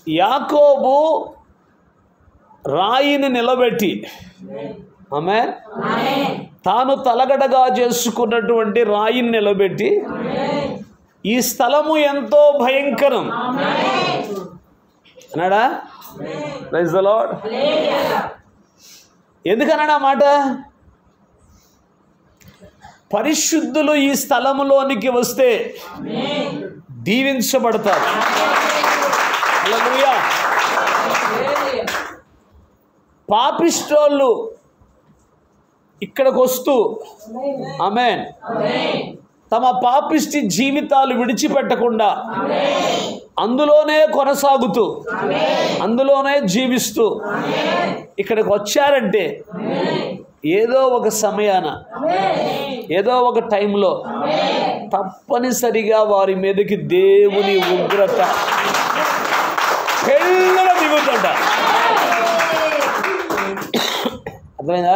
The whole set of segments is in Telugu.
యాకోబు రాయిని నిలబెట్టి ఆమె తాను తలగడగా చేసుకున్నటువంటి రాయిని నిలబెట్టి ఈ స్థలము ఎంతో భయంకరం అన్నాడా ప్రైజ్ ద లార్డ్ ఎందుకన్నాడు ఆ మాట పరిశుద్ధులు ఈ స్థలములోనికి వస్తే దీవించబడతారు హల్లెలూయా. పాపిస్టోళ్ళు ఇక్కడికి వస్తూ ఆమె తమ పాపిష్టి జీవితాలు విడిచిపెట్టకుండా అందులోనే కొనసాగుతూ అందులోనే జీవిస్తూ ఇక్కడికి వచ్చారంటే ఏదో ఒక సమయాన ఏదో ఒక టైంలో తప్పనిసరిగా వారి మీదకి దేవుని ఉగ్రత పెళ్ళ దిగుతుంట అర్థమైందా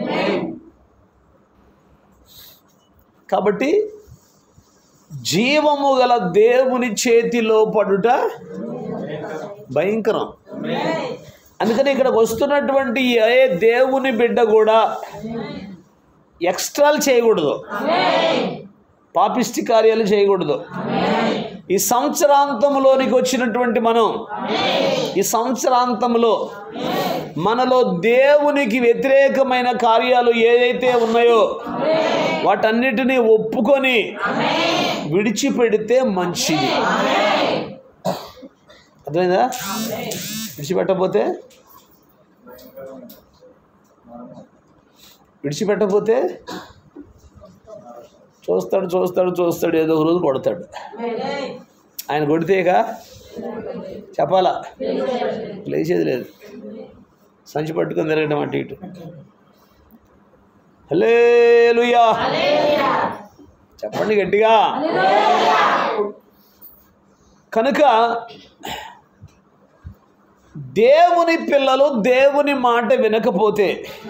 కాబట్టి జీవము గల దేవుని చేతిలో పడుట భయంకరం అందుకని ఇక్కడికి వస్తున్నటువంటి ఏ దేవుని బిడ్డ కూడా ఎక్స్ట్రాలు చేయకూడదు పాపిష్టి కార్యాలు చేయకూడదు ఈ సంవత్సరాంతంలోనికి వచ్చినటువంటి మనం ఈ సంవత్సరాంతంలో మనలో దేవునికి వ్యతిరేకమైన కార్యాలు ఏదైతే ఉన్నాయో వాటన్నిటినీ ఒప్పుకొని విడిచిపెడితే మంచిది అర్థమైందా విడిచిపెట్టకపోతే విడిచిపెట్టకపోతే చూస్తాడు చూస్తాడు చూస్తాడు ఏదో ఒక రోజు కొడతాడు ఆయన కొడితేక చెప్పాలా లేచేది లేదు సంచి పట్టుకొని తిరగడం అటు ఇటు హలేలుయా చెప్పండి గట్టిగా కనుక దేవుని పిల్లలు దేవుని మాట వినకపోతే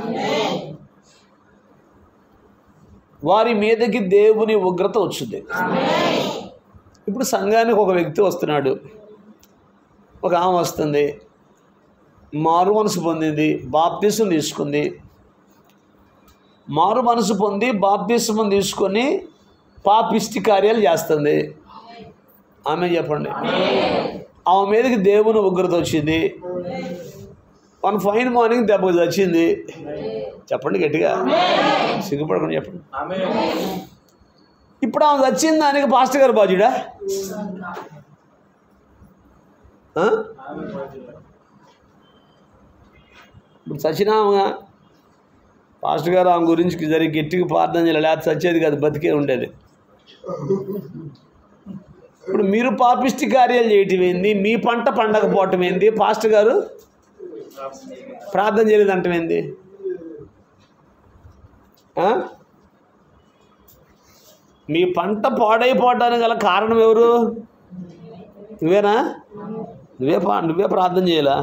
వారి మీదకి దేవుని ఉగ్రత వచ్చింది ఇప్పుడు సంఘానికి ఒక వ్యక్తి వస్తున్నాడు ఒక ఆమె వస్తుంది మారు మనసు పొందింది బాప్తీసం తీసుకుంది మారు మనసు పొంది బాప్తీసం తీసుకొని పాపిష్టి కార్యాలు చేస్తుంది ఆమె చెప్పండి ఆమె మీదకి దేవుని ఉగ్రత వచ్చింది వన్ ఫైన్ మార్నింగ్ దెబ్బకి వచ్చింది చెప్పండి గట్టిగా సిగ్గుపడకుండా చెప్పండి ఇప్పుడు ఆమె వచ్చింది దానికి పాస్టర్ గారు బాజుడా ఆ? ఇప్పుడు చచ్చినామా పాస్టర్ గారు ఆమె గురించి జరిగి గట్టిగా ప్రార్థన చేయాలి లేకపోతే చచ్చేది కాదు బతికే ఉండేది ఇప్పుడు మీరు పాపిష్టి కార్యాలు చేయటం ఏంది మీ పంట పండకపోవటం ఏంది పాస్టర్ గారు ప్రార్థన చేయలేదు అంటం ఏంది ఆ? మీ పంట పాడైపోవడానికి గల కారణం ఎవరు నువ్వేనా నువ్వే పా నువ్వే ప్రార్థన చేయాలా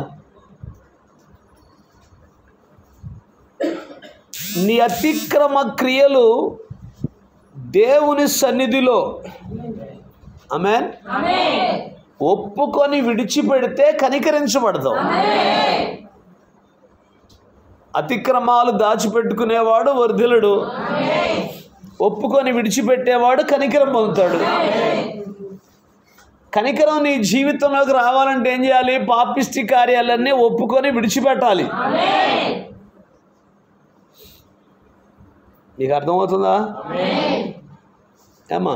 నీ అతిక్రమ క్రియలు దేవుని సన్నిధిలో ఆమె ఒప్పుకొని విడిచిపెడితే కనికరించబడతావు అతిక్రమాలు దాచిపెట్టుకునేవాడు వర్ధిలుడు ఒప్పుకొని విడిచిపెట్టేవాడు కనికరం పొందుతాడు కనికరం నీ జీవితంలోకి రావాలంటే ఏం చేయాలి పాపిష్టి కార్యాలన్నీ ఒప్పుకొని విడిచిపెట్టాలి నీకు అర్థమవుతుందా ఏమా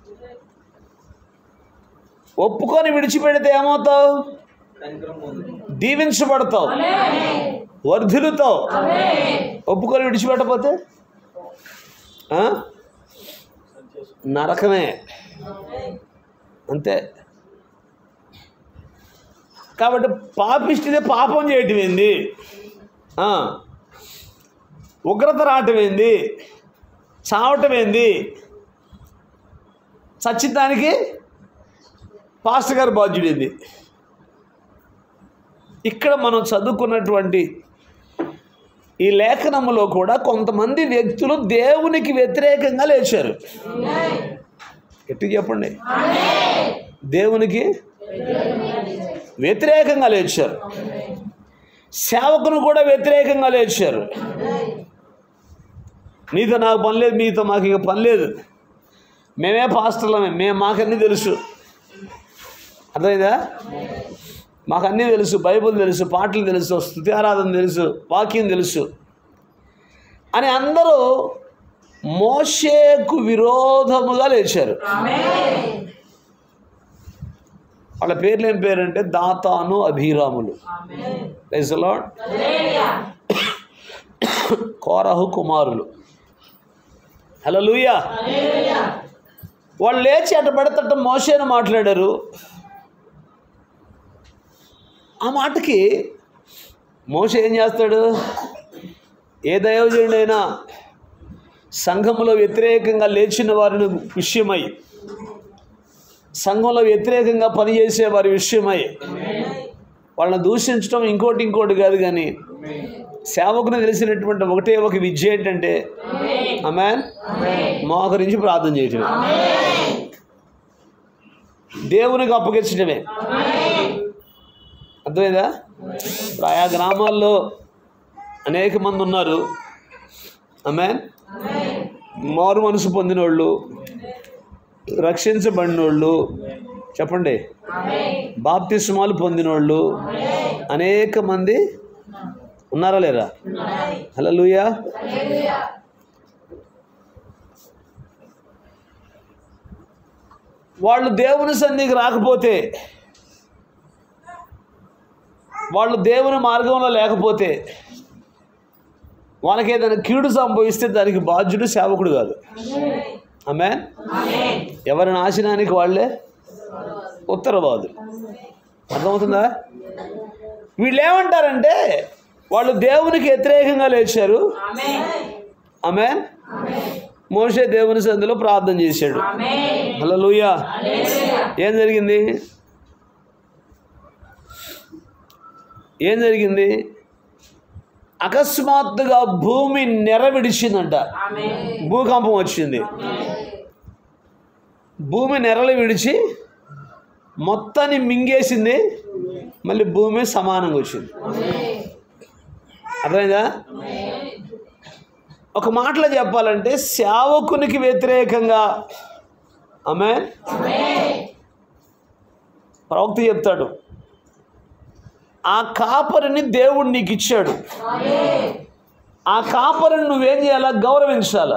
ఒప్పుకొని విడిచిపెడితే ఏమవుతావు దీవించబడతావు వర్ధిల్లుతావు ఒప్పుకొని విడిచిపెట్టకపోతే ఆ? నరకమే అంతే కాబట్టి పాపిష్టిదే పాపం చేయటం ఏంది ఆ. ఉగ్రత రావటం ఏంది చావటం ఏంది చచ్చితానికి పాస్టర్ గారు బాధ్యుడేది ఇక్కడ మనం చదువుకున్నటువంటి ఈ లేఖనములో కూడా కొంతమంది వ్యక్తులు దేవునికి వ్యతిరేకంగా లేచారు ఎట్టి చెప్పండి దేవునికి వ్యతిరేకంగా లేచారు సేవకును కూడా వ్యతిరేకంగా లేచారు నీతో నాకు పని లేదు మీతో మాకు ఇక పని లేదు మేమే పాస్టర్లమే మేము మాకన్నీ తెలుసు అర్థమైందా మాకు అన్నీ తెలుసు బైబుల్ తెలుసు పాటలు తెలుసు స్థుతి ఆరాధన తెలుసు వాక్యం తెలుసు అని అందరూ మోషేకు విరోధముగా లేచారు వాళ్ళ పేర్లు ఏం పేరంటే దాతాను అభిరాములు ప్రైజ్ లార్డ్ కోరహు కుమారులు హలో లూయా వాళ్ళు లేచి అట పడతట మోసేను మాట్లాడారు ఆ మాటకి మోస ఏం చేస్తాడు ఏ దైవజనుడైనా సంఘంలో వ్యతిరేకంగా లేచిన వారిని విషయమై సంఘంలో వ్యతిరేకంగా పనిచేసే వారి విషయమై వాళ్ళని దూషించడం ఇంకోటి ఇంకోటి కాదు కానీ సేవకుని తెలిసినటువంటి ఒకటే ఒక విద్య ఏంటంటే ఆమె మోకరించి ప్రార్థన చేయటమే దేవునికి అప్పగించడమే అర్థమైందా ఇప్పుడు ఆయా గ్రామాల్లో అనేక మంది ఉన్నారు ఆమె మారు మనసు పొందినోళ్ళు రక్షించబడినోళ్ళు చెప్పండి బాప్తిస్మాలు పొందినోళ్ళు అనేక మంది ఉన్నారా లేరా హలో లూయా వాళ్ళు దేవుని సన్నిధికి రాకపోతే వాళ్ళు దేవుని మార్గంలో లేకపోతే వాళ్ళకి ఏదైనా కీడు సంభవిస్తే దానికి బాధ్యుడు సేవకుడు కాదు ఆమె ఎవరి నాశనానికి వాళ్ళే ఉత్తరవాదులు అర్థమవుతుందా వీళ్ళు ఏమంటారంటే వాళ్ళు దేవునికి వ్యతిరేకంగా లేచారు ఆమె మోషే దేవుని సంధిలో ప్రార్థన చేశాడు హలో లూయా ఏం జరిగింది ఏం జరిగింది అకస్మాత్తుగా భూమి నెర విడిచిందంట భూకంపం వచ్చింది భూమి నెరలు విడిచి మొత్తాన్ని మింగేసింది మళ్ళీ భూమి సమానంగా వచ్చింది అర్థమైందా ఒక మాటలో చెప్పాలంటే సేవకునికి వ్యతిరేకంగా ఆమె ప్రవక్త చెప్తాడు ఆ కాపరిని దేవుడు నీకు ఇచ్చాడు ఆ కాపరిని నువ్వేం చేయాలా గౌరవించాలా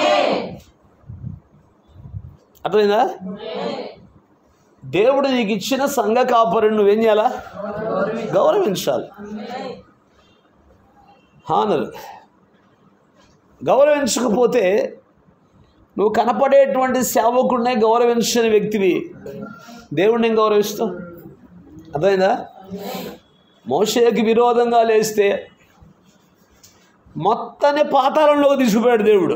అర్థమైందా దేవుడు నీకు ఇచ్చిన సంఘ కాపరిని నువ్వేం చేయాలా గౌరవించాలి హానర్ గౌరవించకపోతే నువ్వు కనపడేటువంటి సేవకుడినే గౌరవించని వ్యక్తివి దేవుడిని ఏం గౌరవిస్తావు అర్థమైందా మోషేకి విరోధంగా లేస్తే మొత్తాన్ని పాతాళంలోకి తీసుకుపోయాడు దేవుడు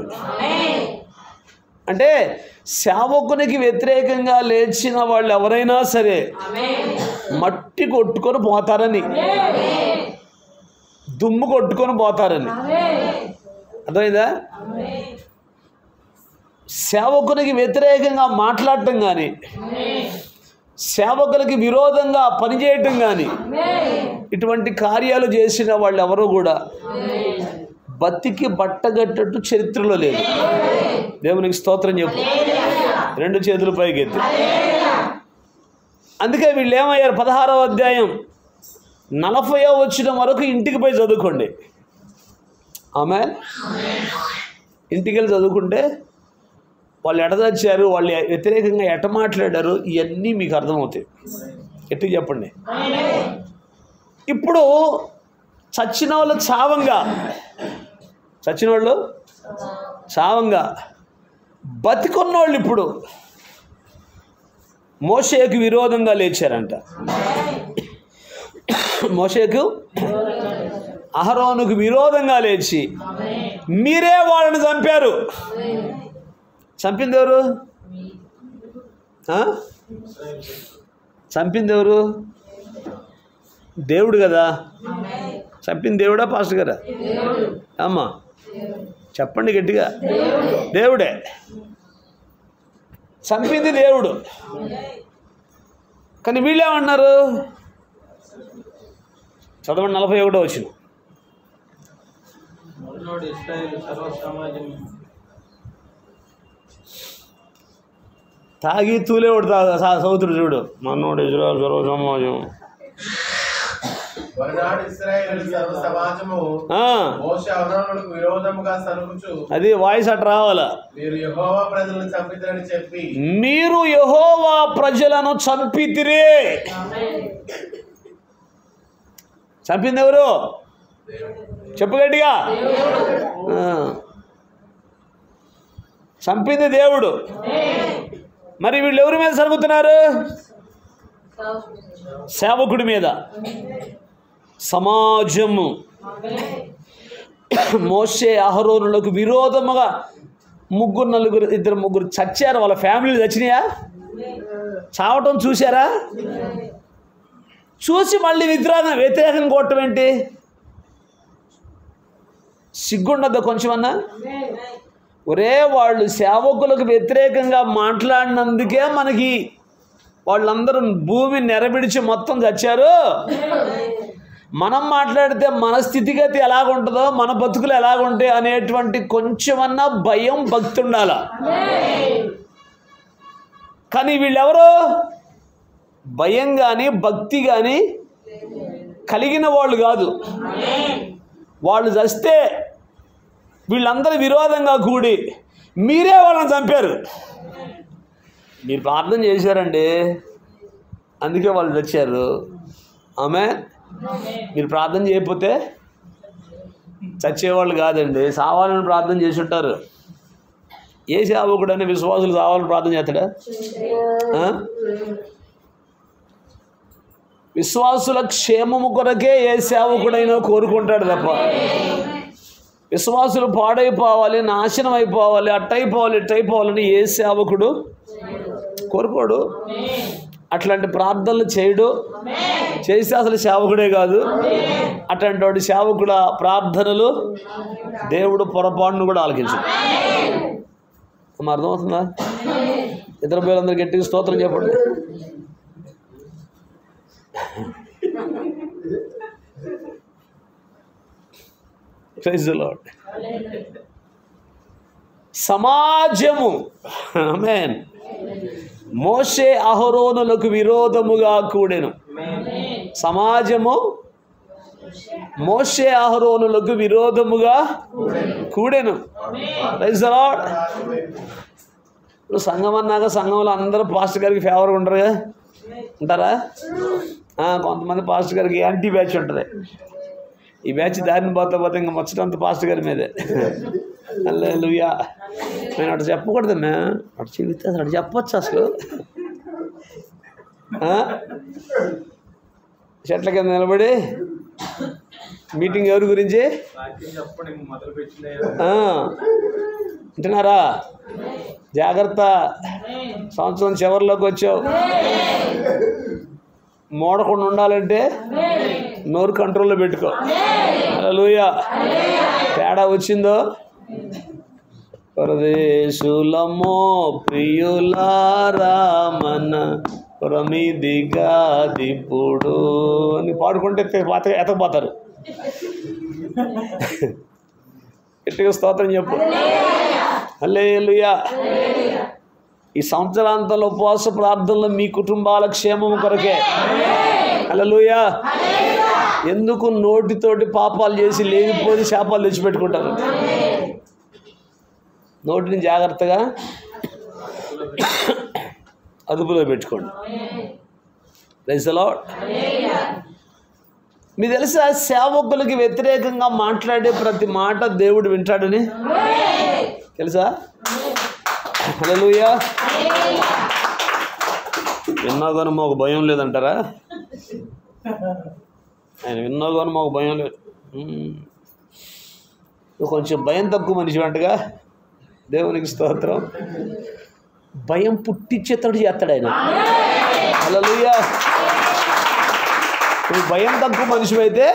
అంటే సేవకునికి వ్యతిరేకంగా లేచిన వాళ్ళు ఎవరైనా సరే మట్టి కొట్టుకొని పోతారని దుమ్ము కొట్టుకొని పోతారని అర్థమైందా సేవకునికి వ్యతిరేకంగా మాట్లాడటం కానీ సేవకులకి విరోధంగా పనిచేయటం కానీ ఇటువంటి కార్యాలు చేసిన వాళ్ళు ఎవరు కూడా బతికి బట్టగట్టట్టు చరిత్రలో లేదు దేవునికి స్తోత్రం చెప్పు రెండు చేతులు పైకెత్తి అందుకే వీళ్ళు ఏమయ్యారు పదహారవ అధ్యాయం నలభైవ వచ్చిన వరకు ఇంటికి పోయి చదువుకోండి ఆమె ఇంటికి వెళ్ళి చదువుకుంటే వాళ్ళు ఎడదచ్చారు వాళ్ళు వ్యతిరేకంగా ఎట మాట్లాడారు ఇవన్నీ మీకు అర్థమవుతాయి ఎట్టి చెప్పండి ఇప్పుడు చచ్చిన వాళ్ళు చావంగా చచ్చిన వాళ్ళు చావంగా బతికున్నోళ్ళు ఇప్పుడు మోషేకు విరోధంగా లేచారంట మోషేకు అహరోనుకు విరోధంగా లేచి మీరే వాళ్ళని చంపారు చంపింది ఎవరు ఆ? చంపింది ఎవరు దేవుడు కదా చంపింది దేవుడా పాస్టర్ గారా అమ్మా చెప్పండి గట్టిగా దేవుడే చంపింది దేవుడు కానీ వీళ్ళేమన్నారు చదవండి నలభై ఒకటో వచ్చిన మొదటి ఇస్రాయేల్ సర్వ సమాజం తాగి తూలే తా సౌతుడు చూడు మనోడు ఇజ్రాయల్ సర్వ సమాజం ఒకనాడు ఇస్రాయేలు సర్వ సమాజము ఆ, మోషే అహరోనులకు విరోధముగా సనుకుచు అది వాయిస్ అట్లా రావాలా మీరు యెహోవా ప్రజలను చంపితరని చెప్పి మీరు యహోవా ప్రజలను చంపితిరే చంపింది ఎవరు చెప్పు గట్టిగా ఆ. చంపింది దేవుడు మరి వీళ్ళు ఎవరి మీద సరుగుతున్నారు సేవకుడి మీద సమాజము మోసే అహరోనులకు విరోధముగా ముగ్గురు నలుగురు ఇద్దరు ముగ్గురు చచ్చారు వాళ్ళ ఫ్యామిలీలు చచ్చినాయా చావటం చూసారా చూసి మళ్ళీ విగ్రహం వ్యతిరేకంగా కొట్టడం ఏంటి సిగ్గుండద్దా కొంచెమన్నా ఒరే వాళ్ళు సేవకులకు వ్యతిరేకంగా మాట్లాడినందుకే మనకి వాళ్ళందరూ భూమి నెరబిడిచి మొత్తం చచ్చారు మనం మాట్లాడితే మన స్థితిగతి ఎలాగుంటుందో మన బతుకులు ఎలాగుంటాయి అనేటువంటి కొంచెమన్నా భయం భక్తి ఉండాల కానీ వీళ్ళెవరు భయం కానీ భక్తి కానీ కలిగిన వాళ్ళు కాదు వాళ్ళు చస్తే వీళ్ళందరూ విరోధంగా కూడి మీరే వాళ్ళని చంపారు మీరు ప్రార్థన చేశారండి అందుకే వాళ్ళు చచ్చారు ఆమె మీరు ప్రార్థన చేయకపోతే చచ్చేవాళ్ళు కాదండి సావాలని ప్రార్థన చేసి ఉంటారు ఏ సేవకుడు అని విశ్వాసులు సావాలని ప్రార్థన చేస్తాడా ఆ? విశ్వాసుల క్షేమము కొరకే ఏ సేవకుడైనా కోరుకుంటాడు తప్ప విశ్వాసులు పాడైపోవాలి నాశనం అయిపోవాలి అట్టయిపోవాలి ఇట్టయిపోవాలని ఏ సేవకుడు కోరుకోడు అట్లాంటి ప్రార్థనలు చేయడు చేస్తే అసలు సేవకుడే కాదు అట్లాంటి వాడి సేవకుల ప్రార్థనలు దేవుడు పొరపాటును కూడా ఆలకించు అమ్మ అర్థమవుతుందా ఇతర పేర్లందరూ గట్టిగా స్తోత్రం చెప్పండి ప్రైజ్ లార్డ్ సమాజము ఆమేన్ మోషే అహరోనులకు విరోధముగా కూడెను సమాజము మోషే అహరోనులకు విరోధముగా కూడెను ప్రైజ్ లార్డ్ ఇప్పుడు సంఘం అన్నాక సంఘంలో అందరూ పాస్టర్ గారికి ఫేవర్గా ఉంటారు కదా ఉంటారా ఆ, కొంతమంది పాస్టర్ గారికి యాంటీ బ్యాచ్ ఉంటుంది ఈ బ్యాచ్ దారిని పోతా పోతే ఇంకా ముచ్చటంత పాస్టర్ గారి మీదే లుయ్యా నేను అటు చెప్పకూడదు మే అటు చెబితే అసలు అటు చెప్పొచ్చు అసలు ఆ? చెట్ల కింద నిలబడి మీటింగ్ ఎవరి గురించి వాక్యం చెప్పండి మొదలు పెట్టిన ఆ, వింటున్నారా జాగ్రత్త సంవత్సరం చివరిలోకి వచ్చావు మోడకుండా ఉండాలంటే నోరు కంట్రోల్లో పెట్టుకో లూయ తేడా వచ్చిందో పరదేశులమో ప్రియులారా మన ప్రమిదిగా దిప్పుడు అని పాడుకుంటే పాత ఎతకపోతారు గట్టిగా స్తోత్రం చెప్పు హల్లెలూయా ఈ సంవత్సరాంతంలో ఉపవాస ప్రార్థనలు మీ కుటుంబాల క్షేమం కొరకే హల్లెలూయా ఎందుకు నోటితోటి పాపాలు చేసి లేనిపోయి శాపాలు తెచ్చిపెట్టుకుంటారు నోటిని జాగ్రత్తగా అదుపులో పెట్టుకోండి ప్రైజ్ లార్డ్ మీ తెలుసా సేవకులకి వ్యతిరేకంగా మాట్లాడే ప్రతి మాట దేవుడు వింటాడని తెలుసా హల్లెలూయా విన్నా కానీ మాకు భయం లేదంటారా ఆయన విన్నా కానీ మాకు భయం లేదు మ్మ్. నువ్వు కొంచెం భయం తక్కువ మనిషి అంటగా దేవునికి స్తోత్రం భయం పుట్టించేతడు చేస్తాడు ఆయన హల్లెలూయా నువ్వు భయం తక్కువ మనిషి అయితే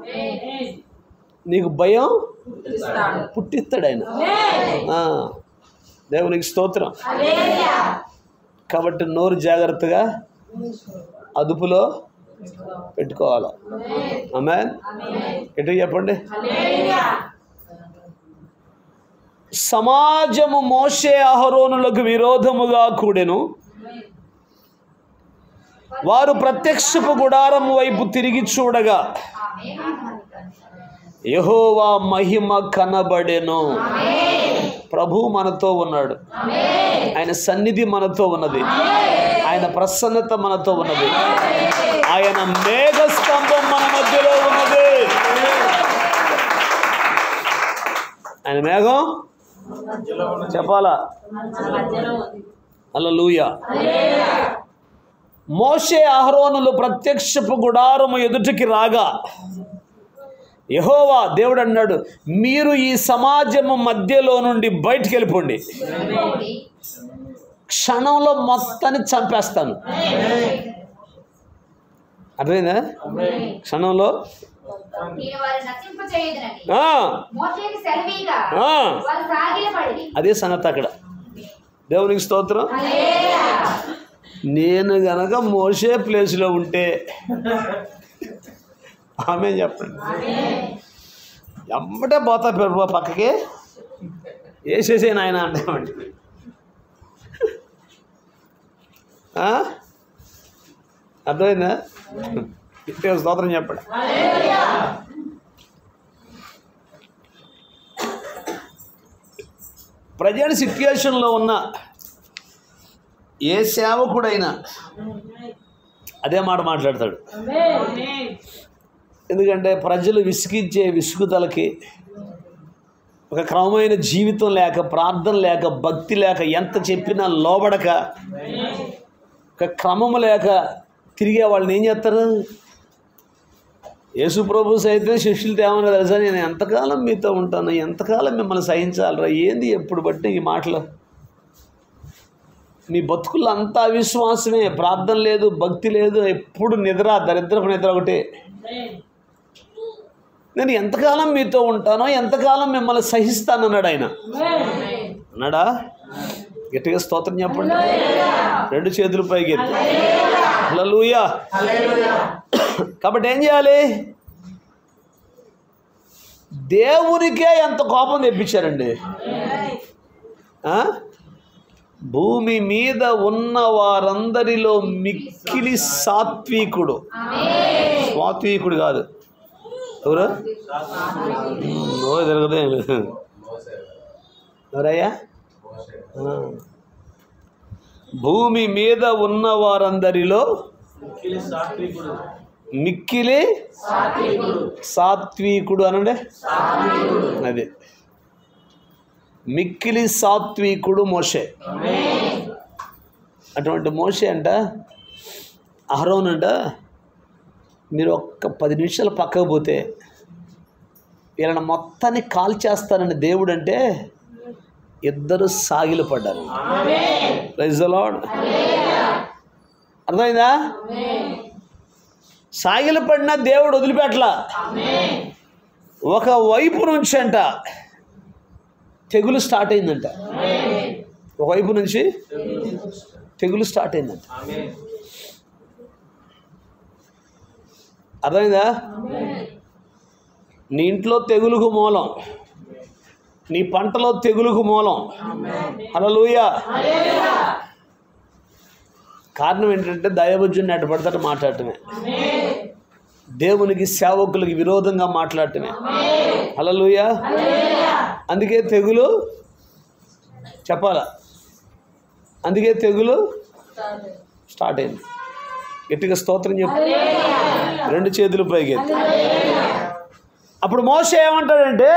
నీకు భయం పుట్టిస్తాడు ఆయన ఆ, దేవునికి స్తోత్రం కాబట్టి నోరు జాగ్రత్తగా అదుపులో పెట్టుకోవాలా ఆమె ఎటు చెప్పండి సమాజము మోసే అహరోనులకు విరోధముగా కూడెను వారు ప్రత్యక్షపు గుడారము వైపు తిరిగి చూడగా యహోవా మహిమ కనబడెను ప్రభు మనతో ఉన్నాడు ఆయన సన్నిధి మనతో ఉన్నది ఆయన ప్రసన్నత మనతో ఉన్నది ఆయన మేఘ స్తంభం మన మధ్యలో ఉన్నది ఆయన మేఘం చెప్పాలా అల్లూయ మోషే అహరోనులు ప్రత్యక్షపు గుడారము ఎదుటికి రాగా యహోవా దేవుడు అన్నాడు మీరు ఈ సమాజము మధ్యలో నుండి బయటికి వెళ్ళిపోండి క్షణంలో మొత్తాన్ని చంపేస్తాను అర్థమైందా క్షణంలో నేను వారిని నశింపచేయుదునని ఆ, మోషేకి సెలవీగా ఆ. వారు సాగిలపడి అదే సంగతి అక్కడ దేవునికి స్తోత్రం నేను గనక మోసే ప్లేస్లో ఉంటే ఆమె చెప్పండి ఎమ్మటే పోతా ప్రభు పక్కకి వేసేసే నాయన అంటామండి ఆ? అర్థమైందా ఇట్టే స్తోత్రం చెప్పండి ప్రజెంట్ సిట్యుయేషన్లో ఉన్న ఏ సేవకుడైనా అదే మాట మాట్లాడతాడు ఎందుకంటే ప్రజలు విసిగించే విసుగుదలకి ఒక క్రమమైన జీవితం లేక ప్రార్థన లేక భక్తి లేక ఎంత చెప్పినా లోబడక ఒక క్రమము లేక తిరిగే వాళ్ళని ఏం చేస్తారు యేసు ప్రభు సైతం శిష్యులు తేమని తెలుసా నేను ఎంతకాలం మీతో ఉంటాను ఎంతకాలం మిమ్మల్ని సహించాలరా ఏంది ఎప్పుడు బట్టి ఈ మాటలు మీ బతుకుల్లో అంతా అవిశ్వాసమే ప్రార్థన లేదు భక్తి లేదు ఎప్పుడు నిద్ర దరిద్రపు నిద్ర ఒకటే నేను ఎంతకాలం మీతో ఉంటానో ఎంతకాలం మిమ్మల్ని సహిస్తానన్నాడు ఆయన అన్నాడా గట్టిగా స్తోత్రం చెప్పండి రెండు చేతులు పైకి ఎత్తి హల్లెలూయా కాబట్టి ఏం చేయాలి దేవునికే ఎంత కోపం తెప్పించారండి ఆ? భూమి మీద ఉన్న వారందరిలో మిక్కిలి సాత్వికుడు సాత్వికుడు కాదు ఎవరు ఓ జరగదే ఎవరయ్యా ఆ. భూమి మీద ఉన్న వారందరిలో మిక్కిలి సాత్వికుడు మిక్కిలి సాత్వికుడు అనండి అదే మిక్కిలి సాత్వికుడు మోషే అటువంటి మోషే అంట అహరోన్ అంట మీరు ఒక్క పది నిమిషాలు పక్కకు పోతే వీళ్ళని మొత్తాన్ని కాల్ చేస్తానని దేవుడు అంటే ఇద్దరు సాగిలు పడ్డారు ప్రైజ్ ద లార్డ్ అర్థమైందా సాగిలు పడిన దేవుడు వదిలిపెట్టలా ఒక వైపు నుంచి అంట తెగులు స్టార్ట్ అయిందంట ఒక వైపు నుంచి తెగులు స్టార్ట్ అయిందంట ఆమె అర్థమైందా నీ ఇంట్లో తెగులుకు మూలం నీ పంటలో తెగులుకు మూలం హల్లెలూయా కారణం ఏంటంటే దైవజుని అటు పడతాడు మాట్లాడటమే దేవునికి సేవకులకి విరోధంగా మాట్లాడటమే హల్లెలూయా అందుకే తెగులు చెప్పాలా అందుకే తెగులు స్టార్ట్ అయింది గట్టిగా స్తోత్రం చెప్పు రెండు చేతులు పైకి ఎత్తి. అప్పుడు మోస ఏమంటాడంటే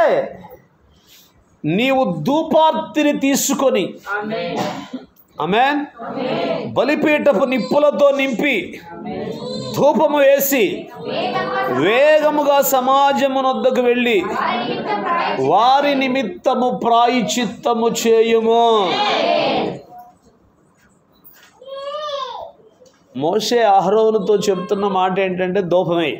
నీవు ధూపార్తిని తీసుకొని ఆమెన్ బలిపీఠపు నిప్పులతో నింపి ధూపము వేసి వేగముగా సమాజమునొద్దకు వెళ్ళి వారి నిమిత్తం ప్రాయ- వారి నిమిత్తము ప్రాయచిత్తము చేయుము మోసే అహరోనుతో చెప్తున్న మాట ఏంటంటే దూపమే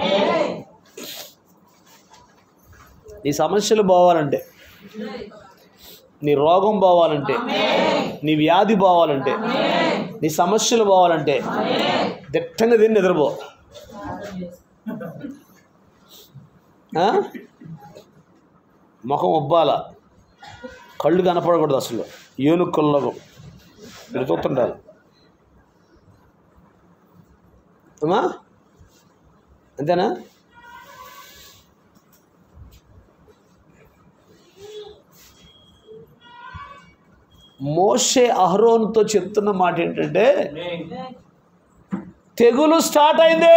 నీ సమస్యలు పోవాలంటే నీ రోగం పోవాలంటే నీ వ్యాధి పోవాలంటే నీ సమస్యలు పోవాలంటే దిట్టంగా తిని నిద్రపో ఆ? ముఖం ఉబ్బాల కళ్ళు కనపడకూడదు అసలు ఏనుక్కల్లో మీరు చూస్తుంటారు అమ్మా అంతేనా మోషే అహరోన్తో చెప్తున్న మాట ఏంటంటే తెగులు స్టార్ట్ అయింది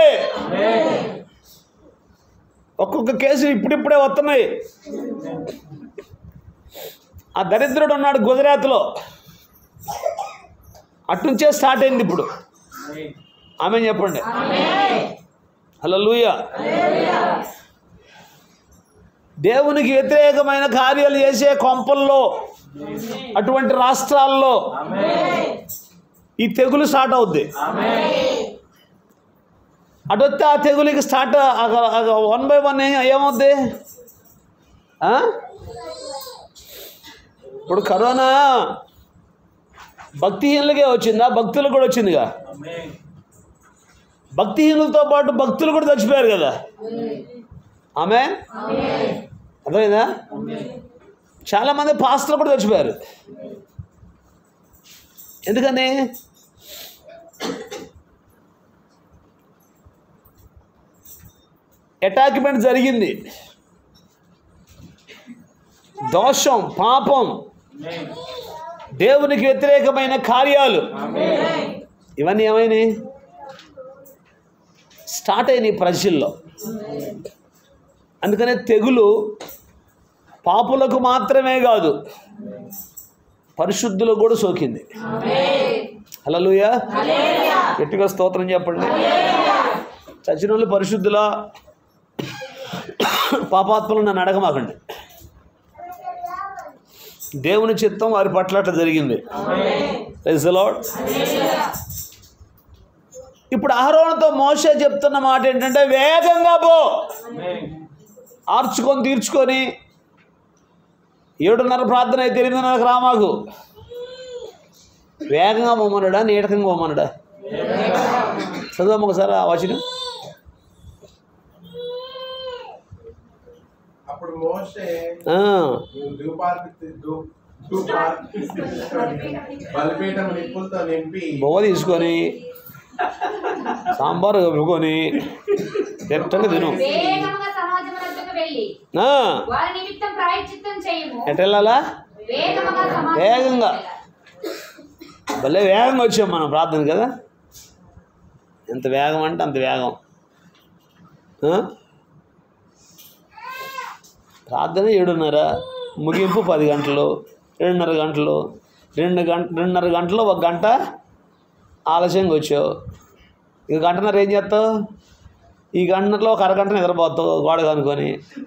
ఒక్కొక్క కేసు ఇప్పుడిప్పుడే వస్తున్నాయి ఆ దరిద్రుడు ఉన్నాడు గుజరాత్లో అటుంచే స్టార్ట్ అయింది ఇప్పుడు ఆమె చెప్పండి హలో లూయ దేవునికి వ్యతిరేకమైన కార్యాలు చేసే కొంపల్లో అటువంటి రాష్ట్రాల్లో ఈ తెగులు స్టార్ట్ అవుద్ది అటు వస్తే ఆ తెగులకి స్టార్ట్ వన్ బై వన్ ఏమవుద్ది ఆ? ఇప్పుడు కరోనా భక్తిహీనులకే వచ్చిందా భక్తులకు కూడా వచ్చిందిగా భక్తిహీనులతో పాటు భక్తులు కూడా చచ్చిపోయారు కదా ఆమె అర్థమైందా చాలామంది పాస్టర్లు కూడా చచ్చిపోయారు ఎందుకని అటాక్మెంట్ జరిగింది దోషం పాపం దేవునికి వ్యతిరేకమైన కార్యాలు ఇవన్నీ ఏమైనాయి స్టార్ట్ అయినాయి ప్రజల్లో అందుకనే తెగులు పాపులకు మాత్రమే కాదు పరిశుద్ధులకు కూడా సోకింది హల్లెలూయా గట్టిగా స్తోత్రం చెప్పండి చచ్చిన వాళ్ళు పరిశుద్ధులా పాపాత్మలు నన్ను అడగమాకండి దేవుని చిత్తం వారి పట్ల అట్లా జరిగింది Praise the Lord. ఇప్పుడు అహరోనుతో మోసే చెప్తున్న మాట ఏంటంటే వేగంగా పో ఆర్చుకొని తీర్చుకొని ఏడున్నర ప్రార్థన అయితే ఎనిమిదిన్నరకు రామాకు వేగంగా పోమన్నాడా నీటకంగా పోమన్నాడా చదువు ఒకసారి ఆ వచనం అప్పుడు మోషే ఆ, ధూపార్పి ధూ- ధూపార్పి బలిపీఠం నిప్పులతో నింపి బొవ్వ తీసుకొని సాంబార్ కలుపుకొని తిట్టంగా తిను వేగముగా సమాజమునకు వెళ్ళి ఆ, వారి నిమిత్తం ప్రాయశ్చిత్తం చేయము ఎటు వెళ్ళాలా వేగముగా సమాజం వేగంగా. భలే వేగంగా వచ్చాం మనం ప్రార్థన కదా ఎంత వేగం అంటే అంత వేగం ఆ? ప్రార్థన ఏడున్నర ముగింపు పది గంటలు రెండున్నర గంటలు రెండు గంట రెండున్నర గంటలు ఒక గంట ఆలస్యంగా వచ్చావు ఇక గంటన్నర ఏం చేస్తావు ఈ గంటలో ఒక అరగంట నిద్రపోతావు గోడ కనుకొని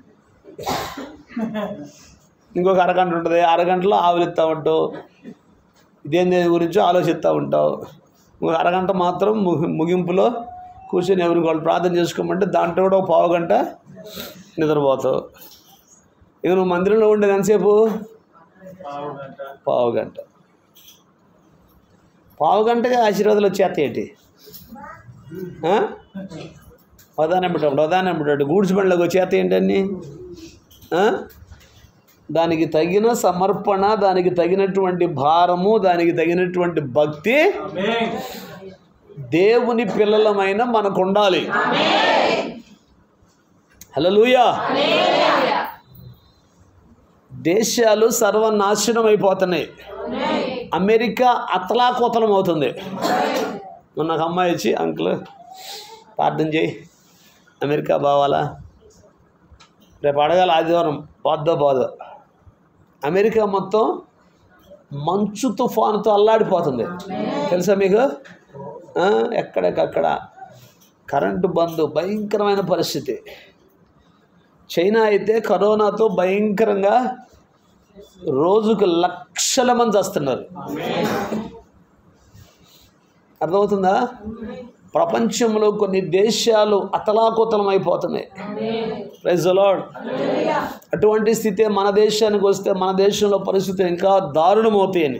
ఇంకొక అరగంట ఉంటుంది అరగంటలో ఆవులిస్తూ ఉంటావు ఇదేం దేని గురించో ఆలోచిస్తూ ఉంటావు ఇంకొక అరగంట మాత్రం ము- ముగింపులో కూర్చొని ఎవరికి వాళ్ళు ప్రార్థన చేసుకోమంటే దాంట్లో కూడా ఒక పావు గంట నిద్రపోతావు ఇక నువ్వు మందిరంలో ఉండేది ఎంతసేపు పావు గంట పావు గంటగా ఆశీర్వాదాలు వచ్చేస్తాయి ఏంటి ఉదాహరణ పెట్టాడు ఉదాహరణ పెట్టాడు గూడ్స్ బండ్లోకి వచ్చేస్తాయి ఏంటన్నీ ఆ? దానికి తగిన సమర్పణ దానికి తగినటువంటి భారము దానికి తగినటువంటి భక్తి దేవుని పిల్లలమైన మనకు ఉండాలి హలోయా దేశాలు సర్వనాశనం అయిపోతున్నాయి అమెరికా అతలాకుతలం అవుతుంది మొన్న ఒక అమ్మాయి వచ్చి అంకుల్ ప్రార్థన చేయి అమెరికా బావాలా రేపు అడగాలి ఆదివారం పోద్దో పోదో అమెరికా మొత్తం మంచు తుఫానుతో అల్లాడిపోతుంది తెలుసా మీకు ఆ, ఎక్కడికక్కడ కరెంటు బంద్ భయంకరమైన పరిస్థితి చైనా అయితే కరోనాతో భయంకరంగా రోజుకు లక్షల మంది వస్తున్నారు అర్థమవుతుందా ప్రపంచంలో కొన్ని దేశాలు అతలాకుతలం అయిపోతున్నాయి ప్రైజ్ లార్డ్ అటువంటి స్థితి మన దేశానికి వస్తే మన దేశంలో పరిస్థితులు ఇంకా దారుణమవుతాయని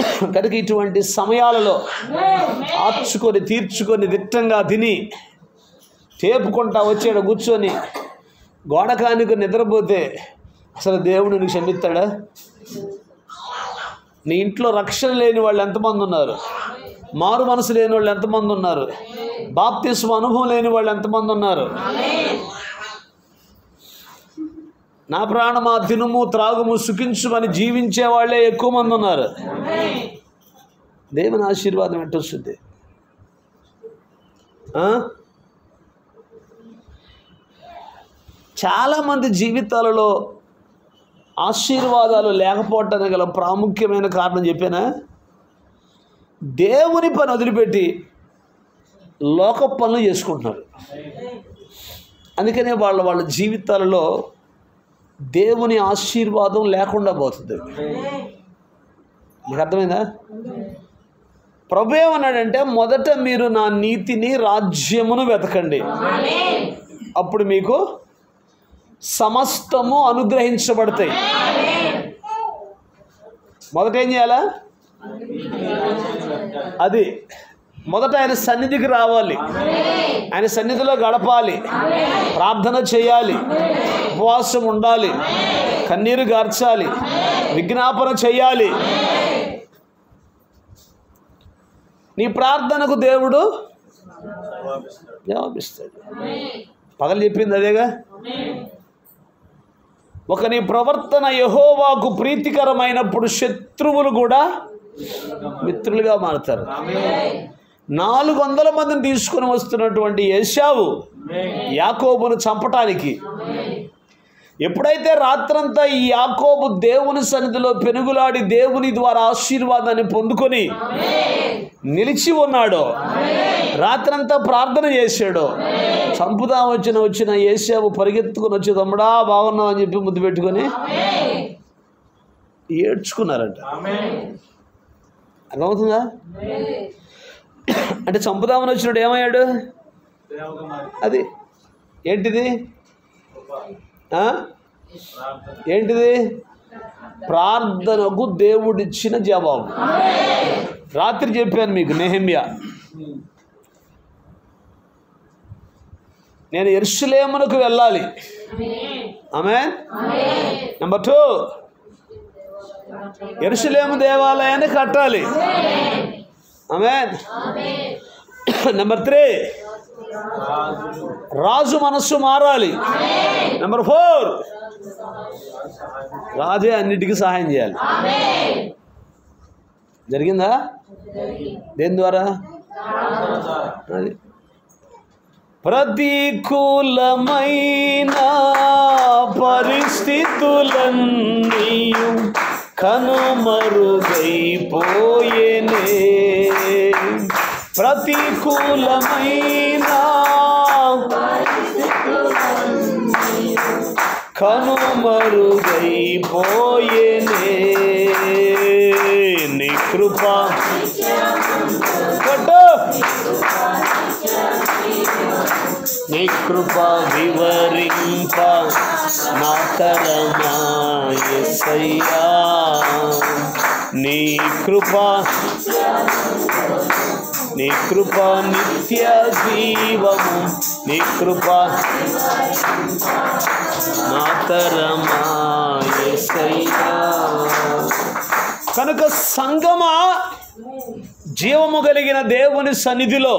కనుక ఇటువంటి సమయాలలో ఆర్చుకొని తీర్చుకొని దిట్టంగా తిని తేపుకుంటా వచ్చాడు కూర్చొని గోడ కానుక నిద్రపోతే అసలు దేవుడు నీకు క్షమిస్తాడా నీ ఇంట్లో రక్షణ లేని వాళ్ళు ఎంతమంది ఉన్నారు మారు మనసు లేని వాళ్ళు ఎంతమంది ఉన్నారు బాప్తిస్మ అనుభవం లేని వాళ్ళు ఎంతమంది ఉన్నారు నా ప్రాణమా తినుము త్రాగుము సుఖించుమని జీవించే వాళ్ళే ఎక్కువ మంది ఉన్నారు దేవుని ఆశీర్వాదం ఎట్టొస్తుంది ఆ? చాలామంది జీవితాలలో ఆశీర్వాదాలు లేకపోవటానికి గల ప్రాముఖ్యమైన కారణం చెప్పానా దేవుని పని వదిలిపెట్టి లోక పనులు చేసుకుంటున్నారు అందుకనే వాళ్ళ వాళ్ళ జీవితాలలో దేవుని ఆశీర్వాదం లేకుండా పోతుంది మీకు అర్థమైందా ప్రభు ఏమన్నాడంటే మొదట మీరు నా నీతిని రాజ్యమును వెతకండి అప్పుడు మీకు సమస్తము అనుగ్రహించబడతాయి మొదట ఏం చేయాలా అది మొదట ఆయన సన్నిధికి రావాలి ఆయన సన్నిధిలో గడపాలి ప్రార్థన చేయాలి ఉపవాసం ఉండాలి కన్నీరు గార్చాలి విజ్ఞాపన చేయాలి నీ ప్రార్థనకు దేవుడు జవాబిస్తాడు పగలు చెప్పింది అదేగా ఒక నీ ప్రవర్తన యహోవాకు ప్రీతికరమైనప్పుడు శత్రువులు కూడా మిత్రులుగా మారుతారు నాలుగు వందల మందిని తీసుకొని వస్తున్నటువంటి యశావు యాకోబును చంపటానికి ఎప్పుడైతే రాత్రంతా ఈ యాకోబు దేవుని సన్నిధిలో పెనుగులాడి దేవుని ద్వారా ఆశీర్వాదాన్ని పొందుకొని నిలిచి ఉన్నాడో రాత్రంతా ప్రార్థన చేశాడో చంపుదాం వచ్చిన వచ్చిన ఏసావు పరిగెత్తుకుని వచ్చి తమ్ముడా బాగున్నావు అని చెప్పి ముద్దు పెట్టుకొని ఏడ్చుకున్నారంట అర్థమవుతుందా అంటే చంపుదామని వచ్చినాడు ఏమయ్యాడు సేవగా మారి అది ఏంటిది ఆ? ప్రార్థన ఏంటిది ప్రార్థనకు దేవుడిచ్చిన జవాబు రాత్రి చెప్పాను మీకు నెహమ్యా నేను ఎరుసలేమునకు వెళ్ళాలి ఆమె నెంబర్ టూ ఎరుసలేము దేవాలయాన్ని కట్టాలి ఆమె నెంబర్ త్రీ రాజులు రాజు మనస్సు మారాలి నెంబర్ ఫోర్ రాజే అన్నిటికీ సహాయం చేయాలి జరిగిందా దేని ద్వారా అది ప్రతికూలమైన పరిస్థితులన్నీ కనుమరుగైపోయేనే ప్రతికూలమైన కనుమరుగైపోయేనే నీ కృప కొట్టు నీ కృప వివరింప నా తరమా యేసయ్యా నీ కృప నీ కృప నిత్య జీవము నీ కృప నా తరమా యేసయ్యా కనుక సంగమా జీవము కలిగిన దేవుని సన్నిధిలో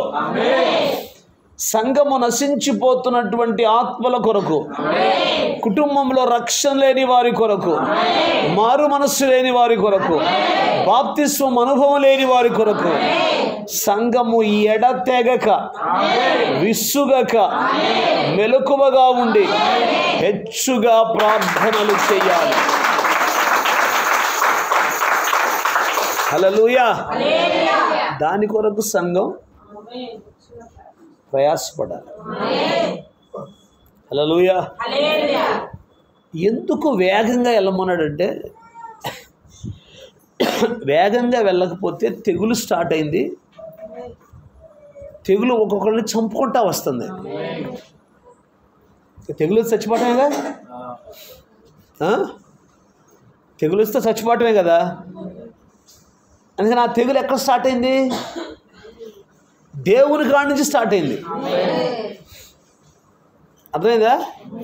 సంఘము నశించిపోతున్నటువంటి ఆత్మల కొరకు కుటుంబంలో రక్షణ లేని వారి కొరకు మారు మనస్సు లేని వారి కొరకు బాప్తిస్వం అనుభవం లేని వారి కొరకు సంఘము ఎడతెగక విస్సుగక మెలకువగా ఉండి హెచ్చుగా ప్రార్థనలు చేయాలి హల్లెలూయా దాని కొరకు సంఘం ప్రయాసపడాలి హల్లెలూయా ఎందుకు వేగంగా వెళ్ళమన్నాడంటే వేగంగా వెళ్ళకపోతే తెగులు స్టార్ట్ అయింది తెగులు ఒక్కొక్కరిని చంపుకుంటా వస్తుంది తెగులు వస్తే చచ్చిపోవటమేగా ఆ? తెగులు వస్తే చచ్చిపోవటమే కదా అందుకని ఆ తెగులు ఎక్కడ స్టార్ట్ అయింది దేవుని కాడి నుంచి స్టార్ట్ అయింది అర్థమైందా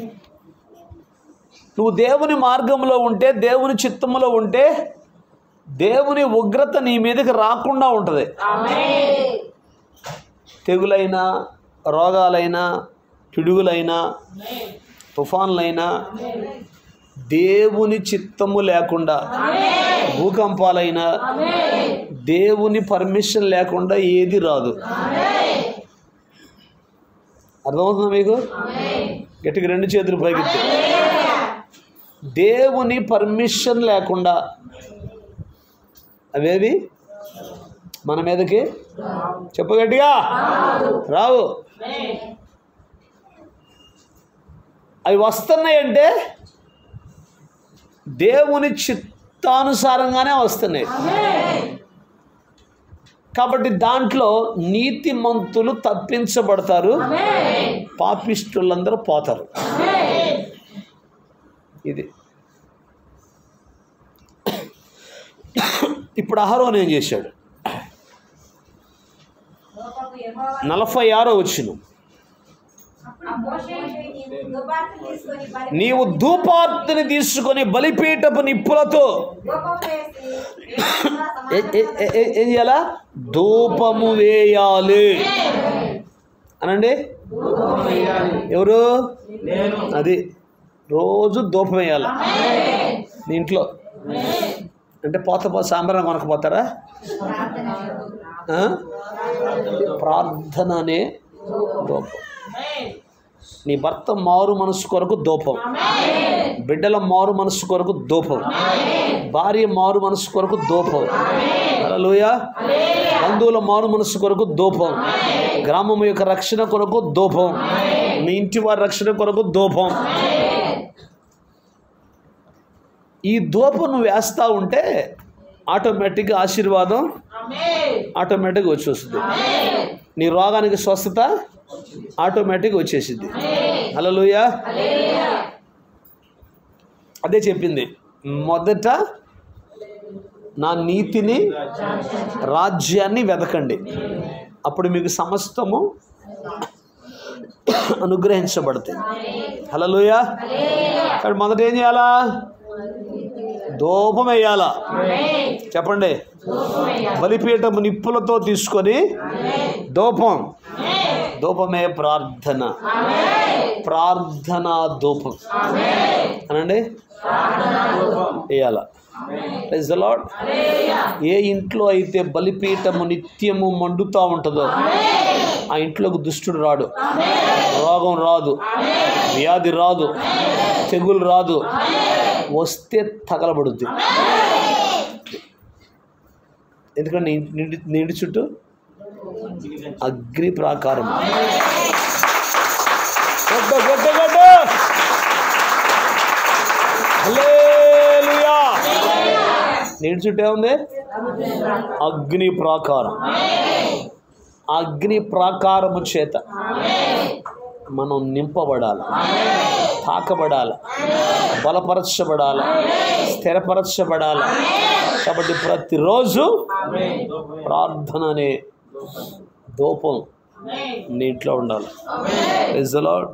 నువ్వు దేవుని మార్గంలో ఉంటే దేవుని చిత్తంలో ఉంటే దేవుని ఉగ్రత నీ మీదకి రాకుండా ఉంటుంది తెగులైనా రోగాలైనా పిడుగులైనా తుఫాన్లైనా దేవుని చిత్తము లేకుండా భూకంపాలైనా దేవుని పర్మిషన్ లేకుండా ఏది రాదు అర్థమవుతుందా మీకు గట్టిగా రెండు చేతులు పైకెత్తి దేవుని పర్మిషన్ లేకుండా అవేవి మన మీదకి చెప్పు గట్టిగా రావు అవి వస్తున్నాయంటే దేవుని చిత్తానుసారంగానే వస్తున్నాయి కాబట్టి దాంట్లో నీతిమంతులు తప్పించబడతారు పాపిష్టులందరూ పోతారు ఇది ఇప్పుడు అహరోన్ ఏం చేశాడు నలభై ఆరో వచ్చిన నీవు ధూపార్తిని తీసుకొని బలిపీఠపు నిప్పులతో ఏ- ఏ- ఏ- ఏ- ఏం చేయాలా ధూపము వేయాలి అనండి ఎవరు నేను అది రోజు ధూపం వేయాలి మీ ఇంట్లో అంటే పోత పోత సాంబ్రాన్ని కొనకపోతారా ఆ? ప్రార్థన అనే ధూపం నీ భర్త మారు మనసు కొరకు ధూపం బిడ్డల మారు మనసు కొరకు ధూపం భార్య మారు మనసు కొరకు ధూపం హల్లెలూయ బంధువుల మారు మనసు కొరకు ధూపం గ్రామం యొక్క రక్షణ కొరకు ధూపం మీ ఇంటి వారి రక్షణ కొరకు ధూపం ఈ ధూపం నువ్వు వేస్తూ ఉంటే ఆటోమేటిక్గా ఆశీర్వాదం ఆటోమేటిక్గా వచ్చేస్తుంది నీ రోగానికి స్వస్థత ఆటోమేటిక్గా వచ్చేసింది హలోయ అదే చెప్పింది మొదట నా నీతిని రాజ్యాన్ని వెతకండి అప్పుడు మీకు సమస్తము అనుగ్రహించబడతాయి హలోయ కానీ మొదట ఏం చేయాలా ధూపం వేయాలా చెప్పండి బలిపీఠము నిప్పులతో తీసుకొని ధూపం ధూపమే ప్రార్థన ప్రార్థనా ధూపం అనండి వేయాల Praise the Lord. ఏ ఇంట్లో అయితే బలిపీఠము నిత్యము మండుతూ ఉంటుందో ఆ ఇంట్లోకి దుష్టుడు రాడు రోగం రాదు వ్యాధి రాదు తెగులు రాదు వస్తే తగలబడుద్ది ఎందుకంటే నీ ఇంటి- నిండి నిండి చుట్టూ అగ్ని ప్రాకారం గొడ్డ గొడ్డ గొడ్డ హల్లెలూయా నీటి చుట్టూ ఏముంది అగ్ని ప్రాకారం అగ్ని ప్రాకారము చేత మనం నింపబడాలి తాకబడాలి బలపరచబడాలి స్థిరపరచబడాలి కాబట్టి ప్రతిరోజు ప్రార్థన అనే ధూపం నీ ఇంట్లో ఉండాలి Praise the Lord.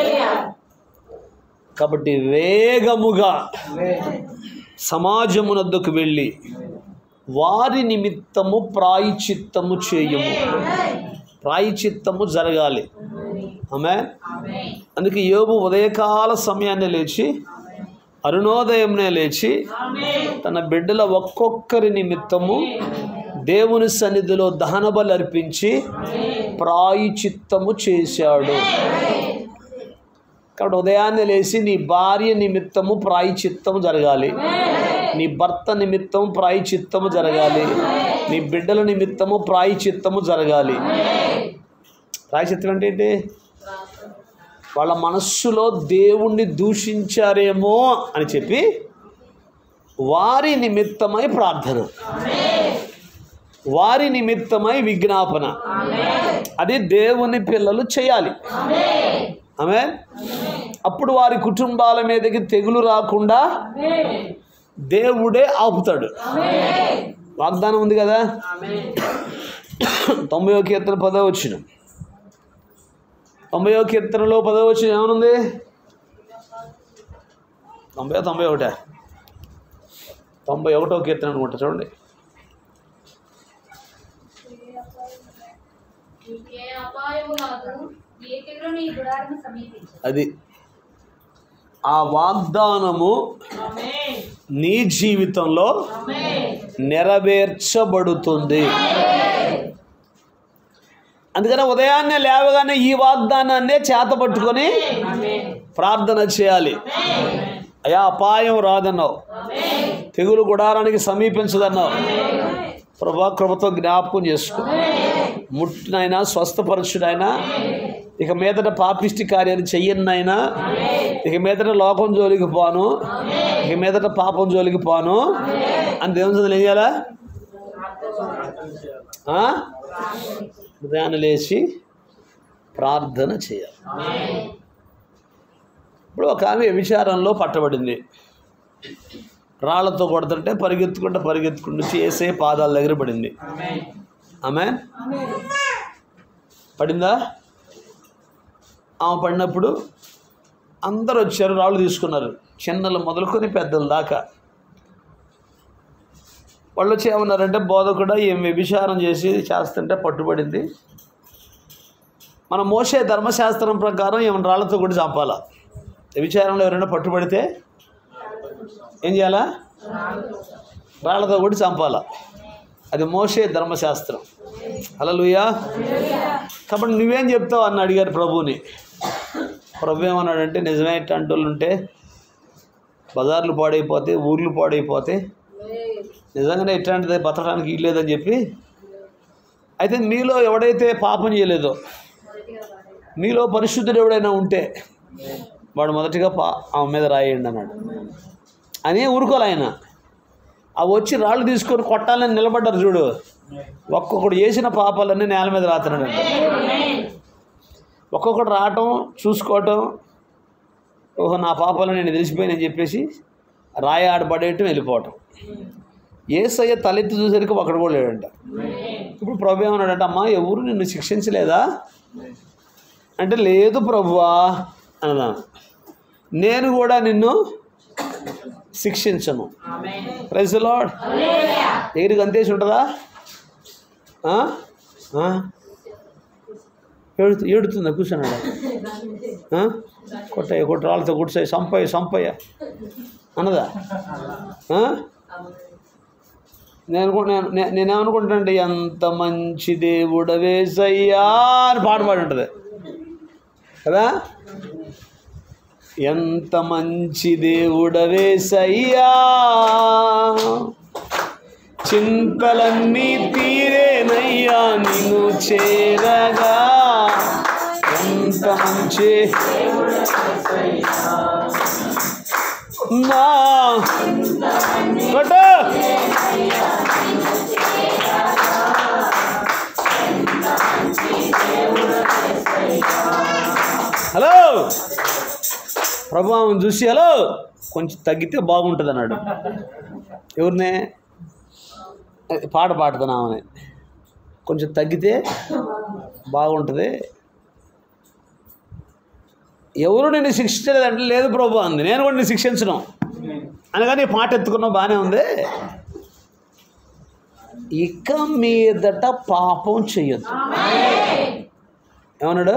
కాబట్టి వేగముగా సమాజమునద్దకు వెళ్ళి వారి నిమిత్తము ప్రాయచిత్తము చేయము ప్రాయచిత్తము జరగాలి ఆమె అందుకే యోబు ఉదయకాల సమయాన్నే లేచి అరుణోదయంనే లేచి తన బిడ్డల ఒక్కొక్కరి నిమిత్తము దేవుని సన్నిధిలో దహన బలి అర్పించి ప్రాయచిత్తము చేశాడు కాబట్టి ఉదయాన్నే లేచి నీ భార్య నిమిత్తము ప్రాయచిత్తము జరగాలి నీ భర్త నిమిత్తం ప్రాయచిత్తము జరగాలి నీ బిడ్డల నిమిత్తము ప్రాయచిత్తము జరగాలి ప్రాయచిత్తం అంటే ఏంటి వాళ్ళ మనస్సులో దేవుణ్ణి దూషించారేమో అని చెప్పి వారి నిమిత్తమై ప్రార్థన వారి నిమిత్తమై విజ్ఞాపన అది దేవుని పిల్లలు చేయాలి ఆమె అప్పుడు వారి కుటుంబాల మీదకి తెగులు రాకుండా దేవుడే ఆపుతాడు వాగ్దానం ఉంది కదా తొంభై కీర్తన పదో వచ్చిన తొంభైవ కీర్తనలో పదవ వచ్చి ఏమనుంది తొంభై తొంభై ఒకటే తొంభై ఒకటో కీర్తన అనుకుంటా చూడండి ఏ అపాయము రాదు ఏ తెగులు నీ గుడారము సమీపించదు అది ఆ వాగ్దానము నీ జీవితంలో నెరవేర్చబడుతుంది అందుకని ఉదయాన్నే లేవగానే ఈ వాగ్దానాన్నే చేతపట్టుకొని ప్రార్థన చేయాలి అయా అపాయం రాదన్నావు తెగులు గుడారానికి సమీపించదన్నావు ప్రభా కృపతో జ్ఞాపకం చేసుకో ముట్టినైనా స్వస్థపరచుడైనా ఇక మీదట పాపిష్టి కార్యాలు చెయ్యన్నైనా ఇక మీదట లోకం జోలికి పోను ఇక మీదట పాపం జోలికి పోను అని దేవుని సందులో ఏం చేయాలా ఆ? ఉదయాన్నే లేచి ప్రార్థన చేయాలి ఇప్పుడు ఒక ఆమె విచారంలో పట్టబడింది రాళ్లతో కొడుతుంటే పరిగెత్తుకుంటూ పరిగెత్తుకుంటూ వచ్చి ఏసే పాదాల దగ్గర పడింది ఆమె పడిందా ఆమె పడినప్పుడు అందరూ వచ్చారు రాళ్ళు తీసుకున్నారు చిన్నలు మొదలుకొని పెద్దల దాకా వాళ్ళు వచ్చి ఏమన్నారంటే బోధకుడు ఏం వ్యభిచారం చేసి చేస్తుంటే పట్టుబడింది మన మోసే ధర్మశాస్త్రం ప్రకారం ఏమైనా రాళ్ళతో కూడా చంపాలా వ్యభిచారంలో ఎవరైనా పట్టుబడితే ఏం చేయాలా రాళ్ళతో కూడా చంపాలా అది మోసే ధర్మశాస్త్రం హల్లెలూయా కాబట్టి నువ్వేం చెప్తావు అని అడిగారు ప్రభుని ప్రభు ఏమన్నాడంటే నిజమే ఇట్లాంటి వాళ్ళు ఉంటే బజార్లు పాడైపోతే ఊర్లు పాడైపోతే నిజంగానే ఇట్లాంటిది బతకడానికి లేదని చెప్పి అయితే మీలో ఎవడైతే పాపం చేయలేదో మీలో పరిశుద్ధుడు ఎవడైనా ఉంటే వాడు మొదటిగా పా ఆమె మీద రాయండి అన్నాడు అని ఊరుకోలే ఆయన ఆ వచ్చి రాళ్ళు తీసుకొని కొట్టాలని నిలబడ్డారు చూడు ఒక్కొక్కడు చేసిన పాపాలన్నీ నేల మీద రాతున్నాడంట ఒక్కొక్కడు రావటం చూసుకోవటం ఓహో నా పాపాలు నేను తెలిసిపోయానని చెప్పేసి రాయి ఆడబడేయటం వెళ్ళిపోవటం ఏసయ్య తలెత్తి చూసరికి ఒకడు కూడా లేడంట ఇప్పుడు ప్రభు ఏమన్నాడంట అమ్మా ఎవరు నిన్ను శిక్షించలేదా అంటే లేదు ప్రభువా అన్నాను నేను కూడా నిన్ను శిక్షించను ప్రైజ్ లాడ్ దగ్గరికి అంతేసి ఉంటుందా ఆ? ఆ? ఏడుతు ఏడుతుందా కూర్చున్నాడా ఆ? కొట్టయ్య కొట్ట రాళ్ళతో కొట్టాయి సంపయ్య సంపయ్య అన్నదా ఆ? నేను అనుకు- నేను నే- నేనేమనుకుంటానంటే ఎంత మంచి దేవుడవేసయ్యా అని పాట పాడి ఉంటుంది కదా ఎంత మంచి దేవుడవేసయ్యా చింతలన్నీ తీరేనయ్యా నిన్ను చేరగా ఎంత మంచి నా కొట్టు హలో ప్రభు ఆమెను చూసి హలో కొంచెం తగ్గితే బాగుంటుంది అన్నాడు ఎవరినే పాట పాడుతున్నామని కొంచెం తగ్గితే బాగుంటుంది ఎవరు నిన్ను శిక్షించలేదంటే లేదు ప్రభు అంది నేను కూడా నిన్ను శిక్షించను అనగానే ఈ పాట ఎత్తుకున్నావు బాగానే ఉంది ఇక మీదట పాపం చెయ్యొద్దు ఏమన్నాడు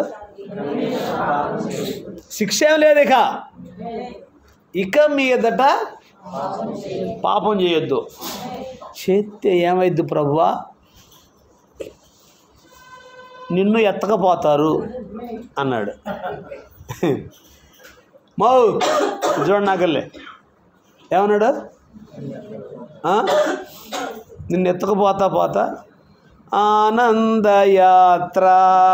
శిక్ష ఏం లేదు ఇక ఇక మీదట పాపం చేయొద్దు చేస్తే ఏమైద్ది ప్రభువా నిన్ను ఎత్తకపోతారు అన్నాడు మౌ చూడండి నాకల్లే ఏమన్నాడు ఆ? నిన్ను ఎత్తకపోతా పోతా ఆనందయాత్ర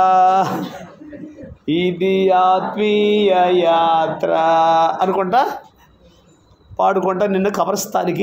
ఇది ఆత్మీయ యాత్ర అనుకుంటా పాడుకుంటా నిన్ను కబరస్థానికి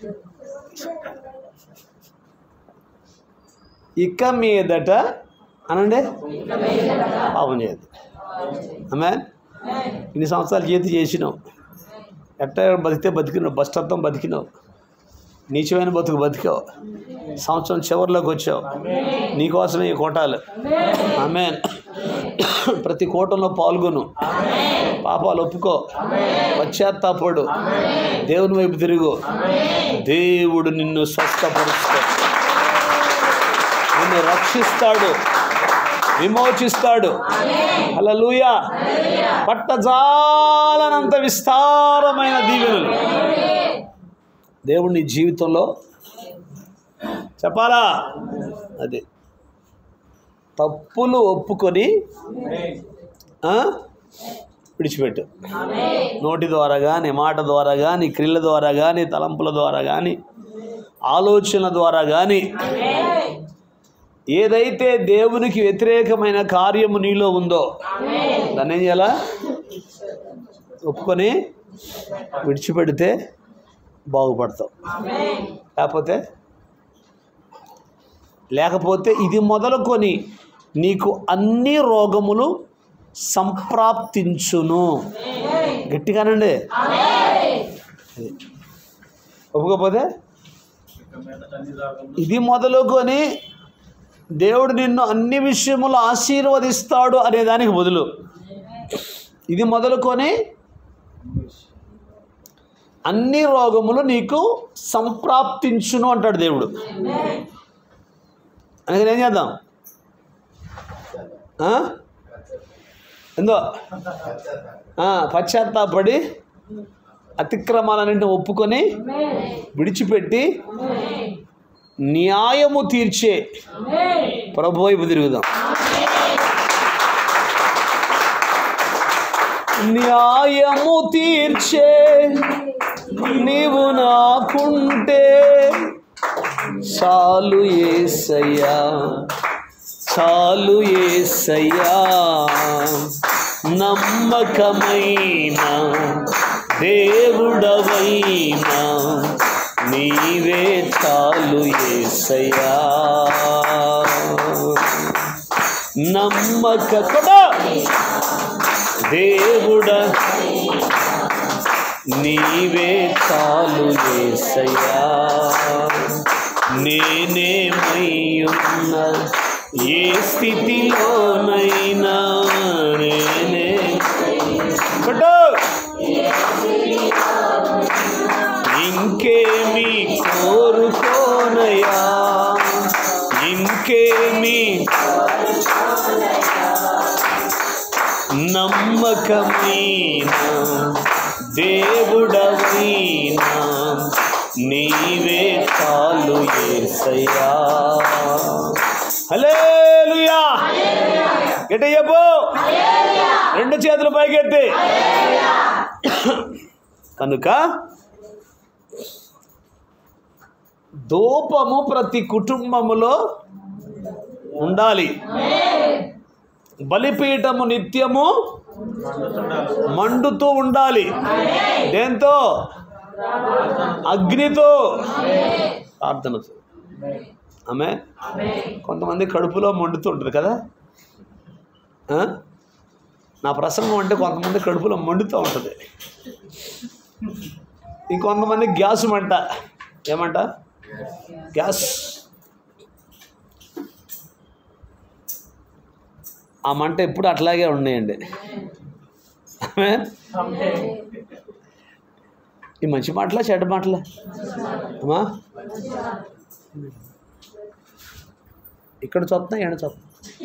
ఇక మీదట అనండి పాపం చేయదు ఆమె ఇన్ని సంవత్సరాలు చేతి చేసినావు ఎట్ట బతికితే బతికినావు బస్టత్వం బతికినావు నీచమైన బతుకు బతికావు సంవత్సరం చివరిలోకి వచ్చావు నీకోసమే ఈ కోటాలు ఆమె ప్రతి కూటంలో పాల్గొను పాపాలు ఒప్పుకో పశ్చాత్తాపడు దేవుని వైపు తిరుగు దేవుడు నిన్ను స్వస్థపరుస్తాడు నిన్ను రక్షిస్తాడు విమోచిస్తాడు హల్లెలూయా పట్టజాలనంత విస్తారమైన దీవెనలు దేవుడు నీ జీవితంలో చెప్పాలా అది తప్పులు ఒప్పుకొని ఆ, విడిచిపెట్టు నోటి ద్వారా కానీ మాట ద్వారా కానీ క్రియల ద్వారా కానీ తలంపుల ద్వారా కానీ ఆలోచన ద్వారా కానీ ఏదైతే దేవునికి వ్యతిరేకమైన కార్యము నీలో ఉందో దాన్ని ఏం చేయాలా ఒప్పుకొని విడిచిపెడితే బాగుపడతావు లేకపోతే లేకపోతే ఇది మొదలుకొని నీకు అన్ని రోగములు సంప్రాప్తించును గట్టిగానండి అది. ఒప్పుకోకపోతే ఇక మీద అన్ని రాకుండా ఇది మొదలుకొని దేవుడు నిన్ను అన్ని విషయములు ఆశీర్వదిస్తాడు అనే దానికి బదులు ఇది మొదలుకొని అన్ని రోగములు నీకు సంప్రాప్తించును అంటాడు దేవుడు అందుకని ఏం చేద్దాం ఆ? ఎందో ఆ, పశ్చాత్తాపడి అతిక్రమాలన్నింటిని ఒప్పుకొని విడిచిపెట్టి న్యాయము తీర్చే ప్రభు వైపు తిరుగుదాం న్యాయము తీర్చే నీవు నాకుంటే చాలు ఏసయ్యా చాలు ఏసయ్యా నమ్మకమైన దేవుడవైనా నీవే చాలు ఏసయ్యా నమ్మక కూడా దేవుడ నీవే చాలు ఏసయ్యా నేనేమయ్యున్న ఏ స్థితిలోనైనా నేనే కొట్టు ఇంకేమి కోరుకోనయా ఇంకేమి నమ్మకమైన దేవుడవైనా నీవే చాలు ఏసయ్యా హల్లెలూయా గట్టి చెప్పు రెండు చేతులు పైకెత్తి కనుక ధూపము ప్రతి కుటుంబములో ఉండాలి బలిపీఠము నిత్యము మండుతూ ఉండాలి దేంతో అగ్నితో ప్రార్థనతో ఆమె కొంతమంది కడుపులో మండుతుంటుంది కదా ఆ? నా ప్రసంగం అంటే కొంతమంది కడుపులో మండుతూ ఉంటుంది ఇంకొంతమంది గ్యాస్ మంట ఏమంట గ్యాస్ ఆ మంట ఎప్పుడు అట్లాగే ఉన్నాయండి ఆమె ఈ మంచి మాటలా చెడ్డ మాటలా అమ్మా ఇక్కడ చూస్తున్నా ఎండ చూస్తున్నా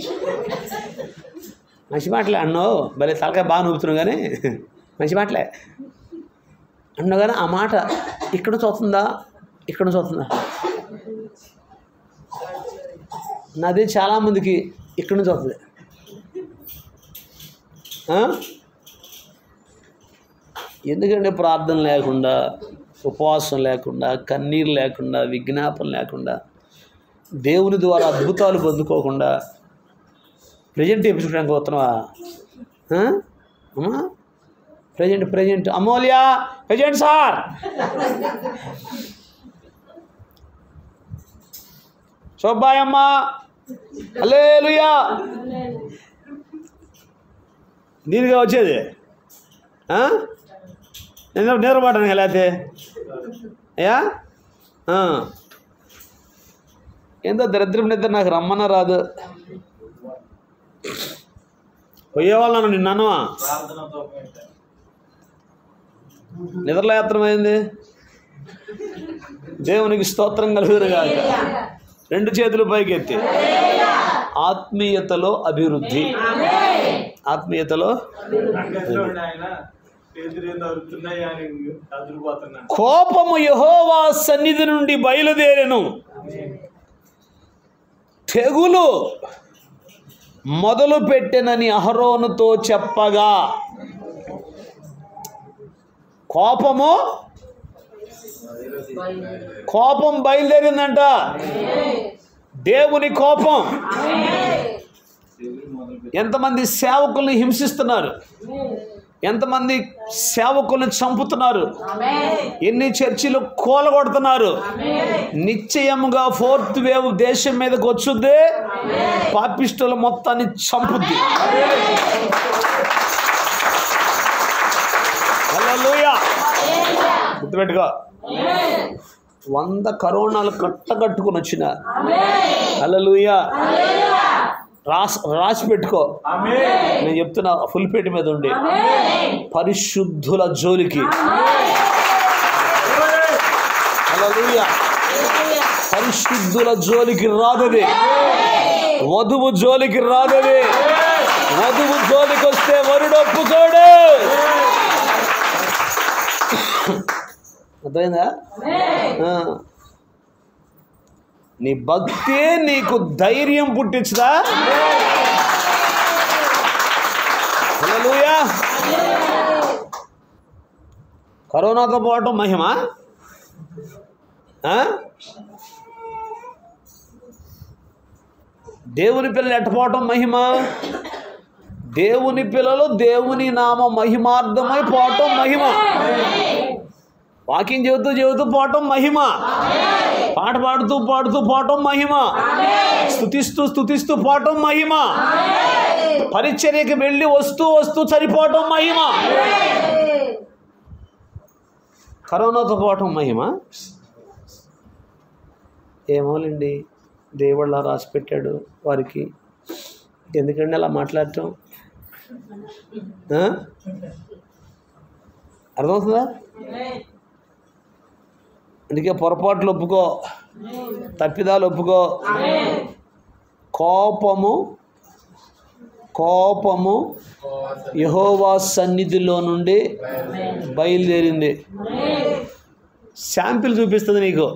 మంచి మాటలే అన్నావు భలే తలకాయ బాగా నూపుతున్నావు కానీ మంచి మాటలే అన్నావు కానీ ఆ మాట ఇక్కడ చూస్తుందా ఇక్కడ చూస్తుందా నాది చాలామందికి ఇక్కడ నుంచి వస్తుంది ఆ? ఎందుకంటే ప్రార్థన లేకుండా ఉపవాసం లేకుండా కన్నీరు లేకుండా విజ్ఞాపన లేకుండా దేవుని ద్వారా అద్భుతాలు పొందుకోకుండా ప్రజెంట్ చేయించుకోవడానికి పోతున్నావా ఆ? అమ్మా present present Amulya present sir Shobhayamma hallelujah దీనిగా వచ్చేది ఆ? నేను నేరబాటానికి లేతే అయ్యా ఆ. ఏందో దరిద్రం నిద్ర నాకు రమ్మన రాదు పోయేవాళ్ళను నిన్న అన్నవా ప్రార్థనతో పెట్టాను నిద్రలేత్రమైంది దేవునికి స్తోత్రం కలుగురు కాక రెండు చేతులు పైకెత్తి ఆత్మీయతలో అభివృద్ధి ఆత్మీయతలో అక్కడ ఆయన పేదలు ఏందో అరుతున్నాయి అని అదిరిపోతున్నాను కోపము యహోవా సన్నిధి నుండి బయలుదేరెను తెగులు మొదలు పెట్టెనని అహరోనుతో చెప్పగా కోపము కోపం బయలుదేరిందంట దేవుని కోపం ఎంతమంది సేవకుల్ని హింసిస్తున్నారు ఎంతమంది సేవకుల్ని చంపుతున్నారు ఎన్ని చర్చిలు కూలగొడుతున్నారు నిశ్చయముగా ఫోర్త్ వేవ్ దేశం మీదకి వచ్చుద్ది పాపిస్టుల మొత్తాన్ని చంపుద్ది హల్లెలూయా గుర్తుపెట్టుకో వంద కరోనాలు కట్టకట్టుకుని వచ్చిన హల్లెలూయా రాసి రాసి పెట్టుకో ఆమె నేను చెప్తున్నా ఫుల్ పేట మీద ఉండి పరిశుద్ధుల జోలికి హల్లెలూయా పరిశుద్ధుల జోలికి రాదది వధువు జోలికి రాదది వధువు జోలికి వస్తే వరుడు ఒప్పుకోడు అర్థమైందా ఆ. నీ భక్తే నీకు ధైర్యం పుట్టించదా హల్లెలూయా కరోనాతో పోవటం మహిమ ఆ? దేవుని పిల్లలు ఎట్టపోవటం మహిమ దేవుని పిల్లలు దేవుని నామ మహిమార్థమై పోవటం మహిమ వాకింగ్ చెబుతూ చెబుతూ పోవటం మహిమ పాట పాడుతూ పాడుతూ పోవటం మహిమ స్థుతిస్తూ స్థుతిస్తూ పోవటం మహిమ పరిచర్యకి వెళ్ళి వస్తూ వస్తూ చనిపోవటం మహిమ కరోనాతో పోవటం మహిమ ఏమోలేండి దేవుళ్ళ రాసి పెట్టాడు వారికి ఎందుకండి అలా మాట్లాడటం ఆ? అర్థమవుతుందా అందుకే పొరపాట్లు ఒప్పుకో తప్పిదాలు ఒప్పుకో కోపము కోపము యహోవా సన్నిధిలో నుండి బయలుదేరింది శాంపిల్ చూపిస్తుంది నీకు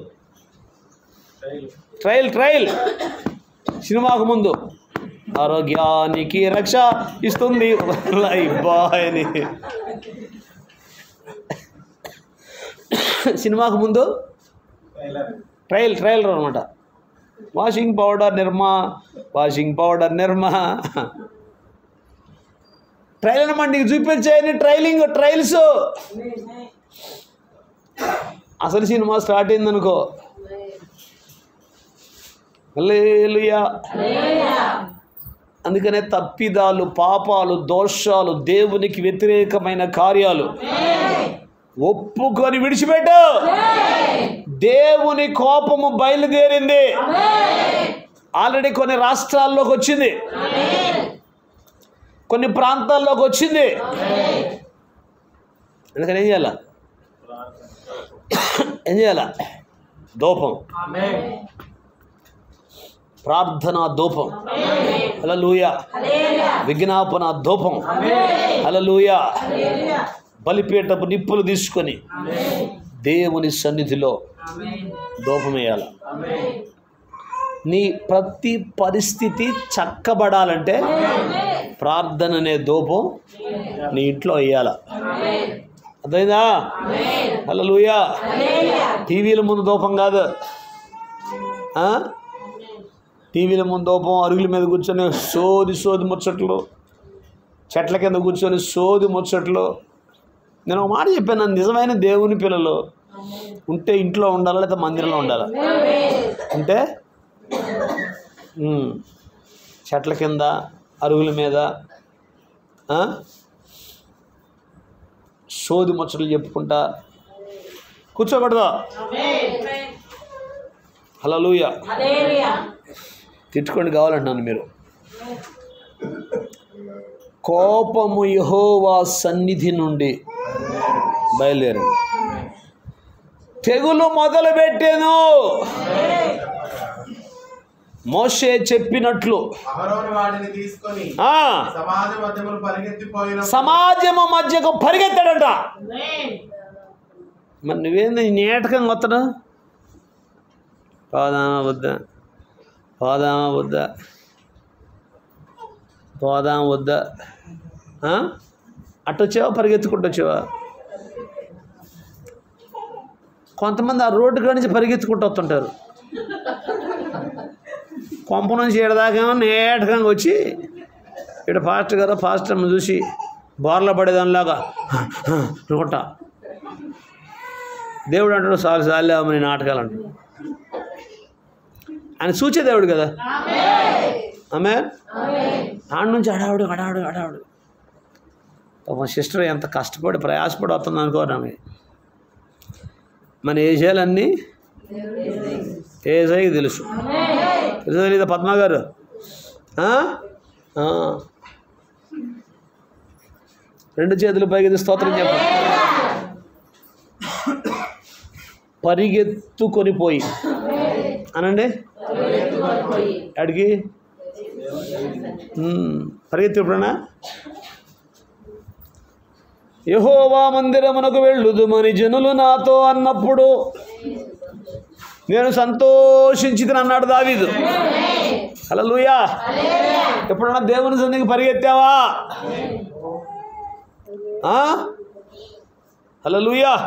ట్రయల్ ట్రయల్ సినిమాకు ముందు ఆరోగ్యానికి రక్ష ఇస్తుంది లైఫ్ బాయ్ అని సినిమాకు ముందు ట్రయల్ ట్రయల్ అనమాట washing powder Nirma washing powder Nirma trial అనమాట నీకు చూపించాయని ట్రైలింగ్ ట్రయల్స్ అసలు సినిమా స్టార్ట్ అయిందనుకో హల్లెలూయా అందుకనే తప్పిదాలు పాపాలు దోషాలు దేవునికి వ్యతిరేకమైన కార్యాలు ఒప్పుకొని విడిచిపెట్టు దేవుని కోపము బయలుదేరింది ఆల్రెడీ కొన్ని రాష్ట్రాల్లోకి వచ్చింది కొన్ని ప్రాంతాల్లోకి వచ్చింది అందుకని ఏం చేయాల ఏం చేయాల దూపం ప్రార్థన ధూపం హలలుయ విజ్ఞాపన ధూపం హలలుయ బలిపీఠపు నిప్పులు తీసుకొని దేవుని సన్నిధిలో ధూపం వేయాల నీ ప్రతి పరిస్థితి చక్కబడాలంటే ప్రార్థన అనే ధూపం నీ ఇంట్లో వేయాల అర్థమైందా హల్లెలూయా టీవీల ముందు ధూపం కాదు ఆ? టీవీల ముందు ధూపం అరుగుల మీద కూర్చొని సోది సోది ముచ్చట్లు చెట్ల కింద కూర్చొని సోది ముచ్చట్లు నేను ఒక మాట చెప్పాను నిజమైన దేవుని పిల్లలు ఉంటే ఇంట్లో ఉండాలా లేదా మందిరంలో ఉండాలా ఉంటే ఉమ్, చెట్ల కింద అరుగుల మీద ఆ? సోది ముచ్చట్లు చెప్పుకుంటా కూర్చోకూడదు హలలుయ తిట్టుకోండి కావాలంటున్నాను మీరు కోపము యహోవా సన్నిధి నుండి బయలుదేరింది తెగులు మొదలు పెట్టాను మోషే చెప్పినట్లు అహరోను వాడిని తీసుకొని ఆ సమాజ మధ్యములు పరిగెత్తిపోయిన సమాజము మధ్యకు పరిగెత్తాడంట మరి నువ్వేంది నేటకంగా వస్తాడు పోదామా వద్దా పోదామా వద్దా పోదామా వద్దా ఆ? అటు వచ్చావా పరిగెత్తుకుంటూ వచ్చావా కొంతమంది ఆ రోడ్డు కాడి నుంచి పరిగెత్తుకుంటూ వస్తుంటారు కొంప నుంచి ఏడదాకేమో నేటకంగా వచ్చి ఇక్కడ ఫాస్ట్ గారు ఫాస్ట్ అమ్మ చూసి బోర్ల పడేదానిలాగా అనుకుంటా దేవుడు అంటాడు సాలు సాలే అమ్మని నాటకాలు అంటాడు ఆయన సూచే దేవుడు కదా ఆమె ఆడ నుంచి అడావుడు అడావుడు అడావుడు మా సిస్టర్ ఎంత కష్టపడి ప్రయాసపడి వస్తుంది అనుకోరు ఆమె మన ఏషియాలన్నీ ఏసైకి తెలుసు తెలుసు తెలీదా పద్మ గారు ఆ? ఆ. రెండు చేతులు పైకి స్తోత్రం చెప్పండి పరిగెత్తుకొని పోయి అనండి అడిగి పరిగెత్తి ఎప్పుడన్నా యహోవా మందిరమునకు వెళ్ళుదుమని జనులు నాతో అన్నప్పుడు నేను సంతోషించిదని అన్నాడు దావీదు హల్లెలూయా ఎప్పుడన్నా దేవుని సన్నిధికి పరిగెత్తావా ఆ? హల్లెలూయా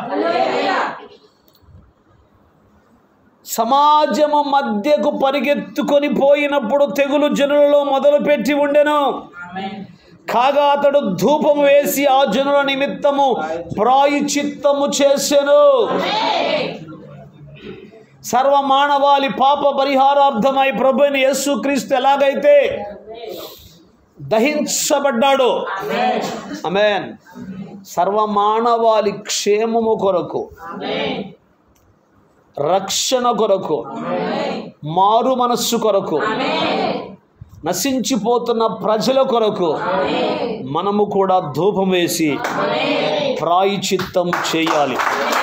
సమాజము మధ్యకు పరిగెత్తుకొని పోయినప్పుడు తెగులు జనులలో మొదలుపెట్టి ఉండెను కాగా అతడు ధూపం వేసి ఆ జనుల నిమిత్తము ప్రాయచిత్తము చేసెను సర్వ మానవాళి పాప పరిహారార్థమై ప్రభుని యేసుక్రీస్తు ఎలాగైతే దహించబడ్డాడు అమెన్ సర్వ మానవాళి క్షేమము కొరకు రక్షణ కొరకు మారు మనస్సు కొరకు నశించిపోతున్న ప్రజల కొరకు మనము కూడా ధూపం వేసి ప్రాయచిత్తం చేయాలి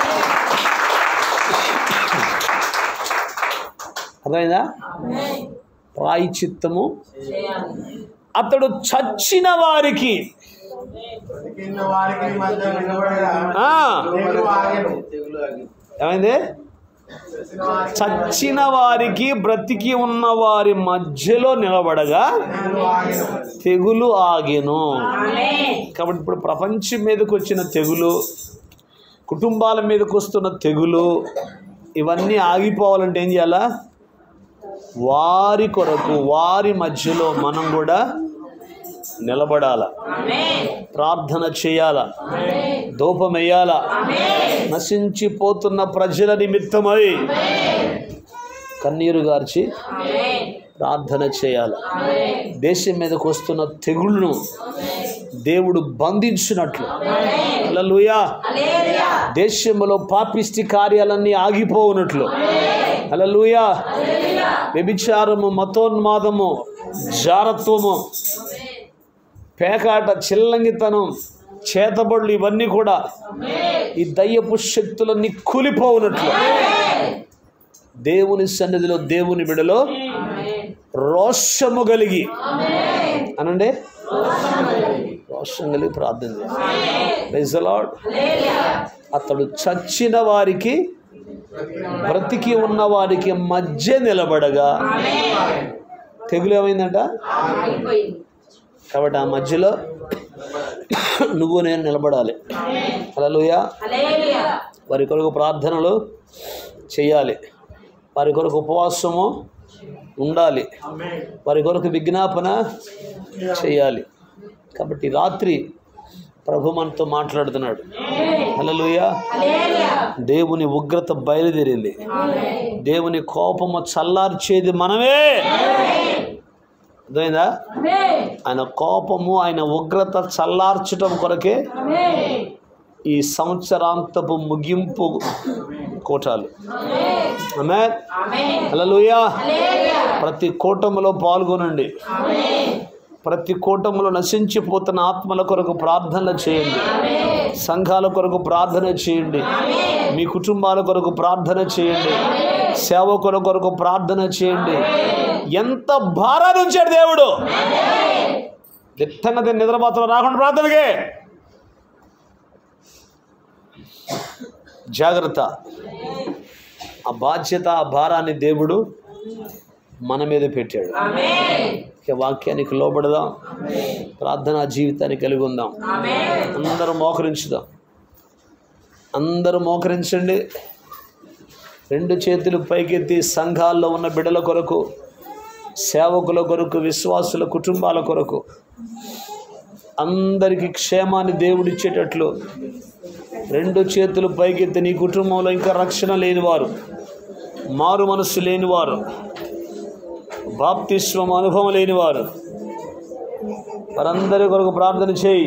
అర్థమైందా ప్రాయచిత్తము అతడు చచ్చిన వారికి బ్రతికిన వారికి మధ్య నిలబడగా ఆ, తెగులు ఆగెను. ఏమైంది చచ్చిన వారికి చచ్చిన వారికి బ్రతికి ఉన్న వారి మధ్యలో నిలబడగా తెగులు ఆగెను. తెగులు ఆగెను కాబట్టి ఇప్పుడు ప్రపంచం మీదకి వచ్చిన తెగులు కుటుంబాల మీదకి వస్తున్న తెగులు ఇవన్నీ ఆగిపోవాలంటే ఏం చేయాలా వారి కొరకు వారి మధ్యలో మనం కూడా నిలబడాల ప్రార్థన చేయాల ధూపం వేయాల నశించిపోతున్న ప్రజల నిమిత్తమై కన్నీరు గార్చి ప్రార్థన చేయాలి దేశం మీదకి వస్తున్న తెగుళ్ళను దేవుడు బంధించినట్లు హల్లెలూయా దేశంలో పాపిష్టి కార్యాలన్నీ ఆగిపోవునట్లు హల్లెలూయా వ్యభిచారము మతోన్మాదము జారత్వము పేకాట చిల్లంగితనం చేతబడులు ఇవన్నీ కూడా ఈ దయ్యపు శక్తులన్నీ కూలిపోవునట్లు దేవుని సన్నిధిలో దేవుని బిడలో రోషము కలిగి అనండి రోషం కలిగి ప్రార్థన చేయాలి Praise the Lord. అతడు చచ్చిన వారికి బ్రతికి ఉన్న వారికి మధ్య నిలబడగా తెగులు ఏమైందంట కాబట్టి ఆ మధ్యలో నువ్వు నేను నిలబడాలి హల్లెలూయా వారి కొరకు ప్రార్థనలు చేయాలి వారి కొరకు ఉపవాసము ఉండాలి వారి కొరకు విజ్ఞాపన చేయాలి కాబట్టి రాత్రి ప్రభు మనతో మాట్లాడుతున్నాడు హల్లెలూయా దేవుని ఉగ్రత బయలుదేరింది దేవుని కోపము చల్లార్చేది మనమే అర్థమైందా ఆయన కోపము ఆయన ఉగ్రత చల్లార్చటం కొరకే ఈ సంవత్సరాంతపు ముగింపు కూటాలు ఆమె హల్లెలూయా ప్రతి కూటములో పాల్గొనండి ప్రతి కూటములో నశించిపోతున్న ఆత్మల కొరకు ప్రార్థనలు చేయండి సంఘాల కొరకు ప్రార్థన చేయండి మీ కుటుంబాల కొరకు ప్రార్థన చేయండి సేవకుల కొరకు ప్రార్థన చేయండి ఎంత భారాన్ని ఉంచాడు దేవుడు దిట్టంగా దీన్ని నిద్రమాత్రం రాకుండా ప్రార్థనకే జాగ్రత్త ఆ బాధ్యత ఆ భారాన్ని దేవుడు మన మీద పెట్టాడు ఇక వాక్యానికి లోబడదాం ప్రార్థనా జీవితాన్ని కలిగి ఉందాం అందరూ మోకరించుదాం అందరూ మోకరించండి రెండు చేతులు పైకెత్తి సంఘాల్లో ఉన్న బిడ్డల కొరకు సేవకుల కొరకు విశ్వాసుల కుటుంబాల కొరకు అందరికీ క్షేమాన్ని దేవుడిచ్చేటట్లు రెండు చేతులు పైకెత్తి నీ కుటుంబంలో ఇంకా రక్షణ లేనివారు మారు మనస్సు లేనివారు బాప్తిస్వం అనుభవం లేనివారు వారందరి కొరకు ప్రార్థన చేయి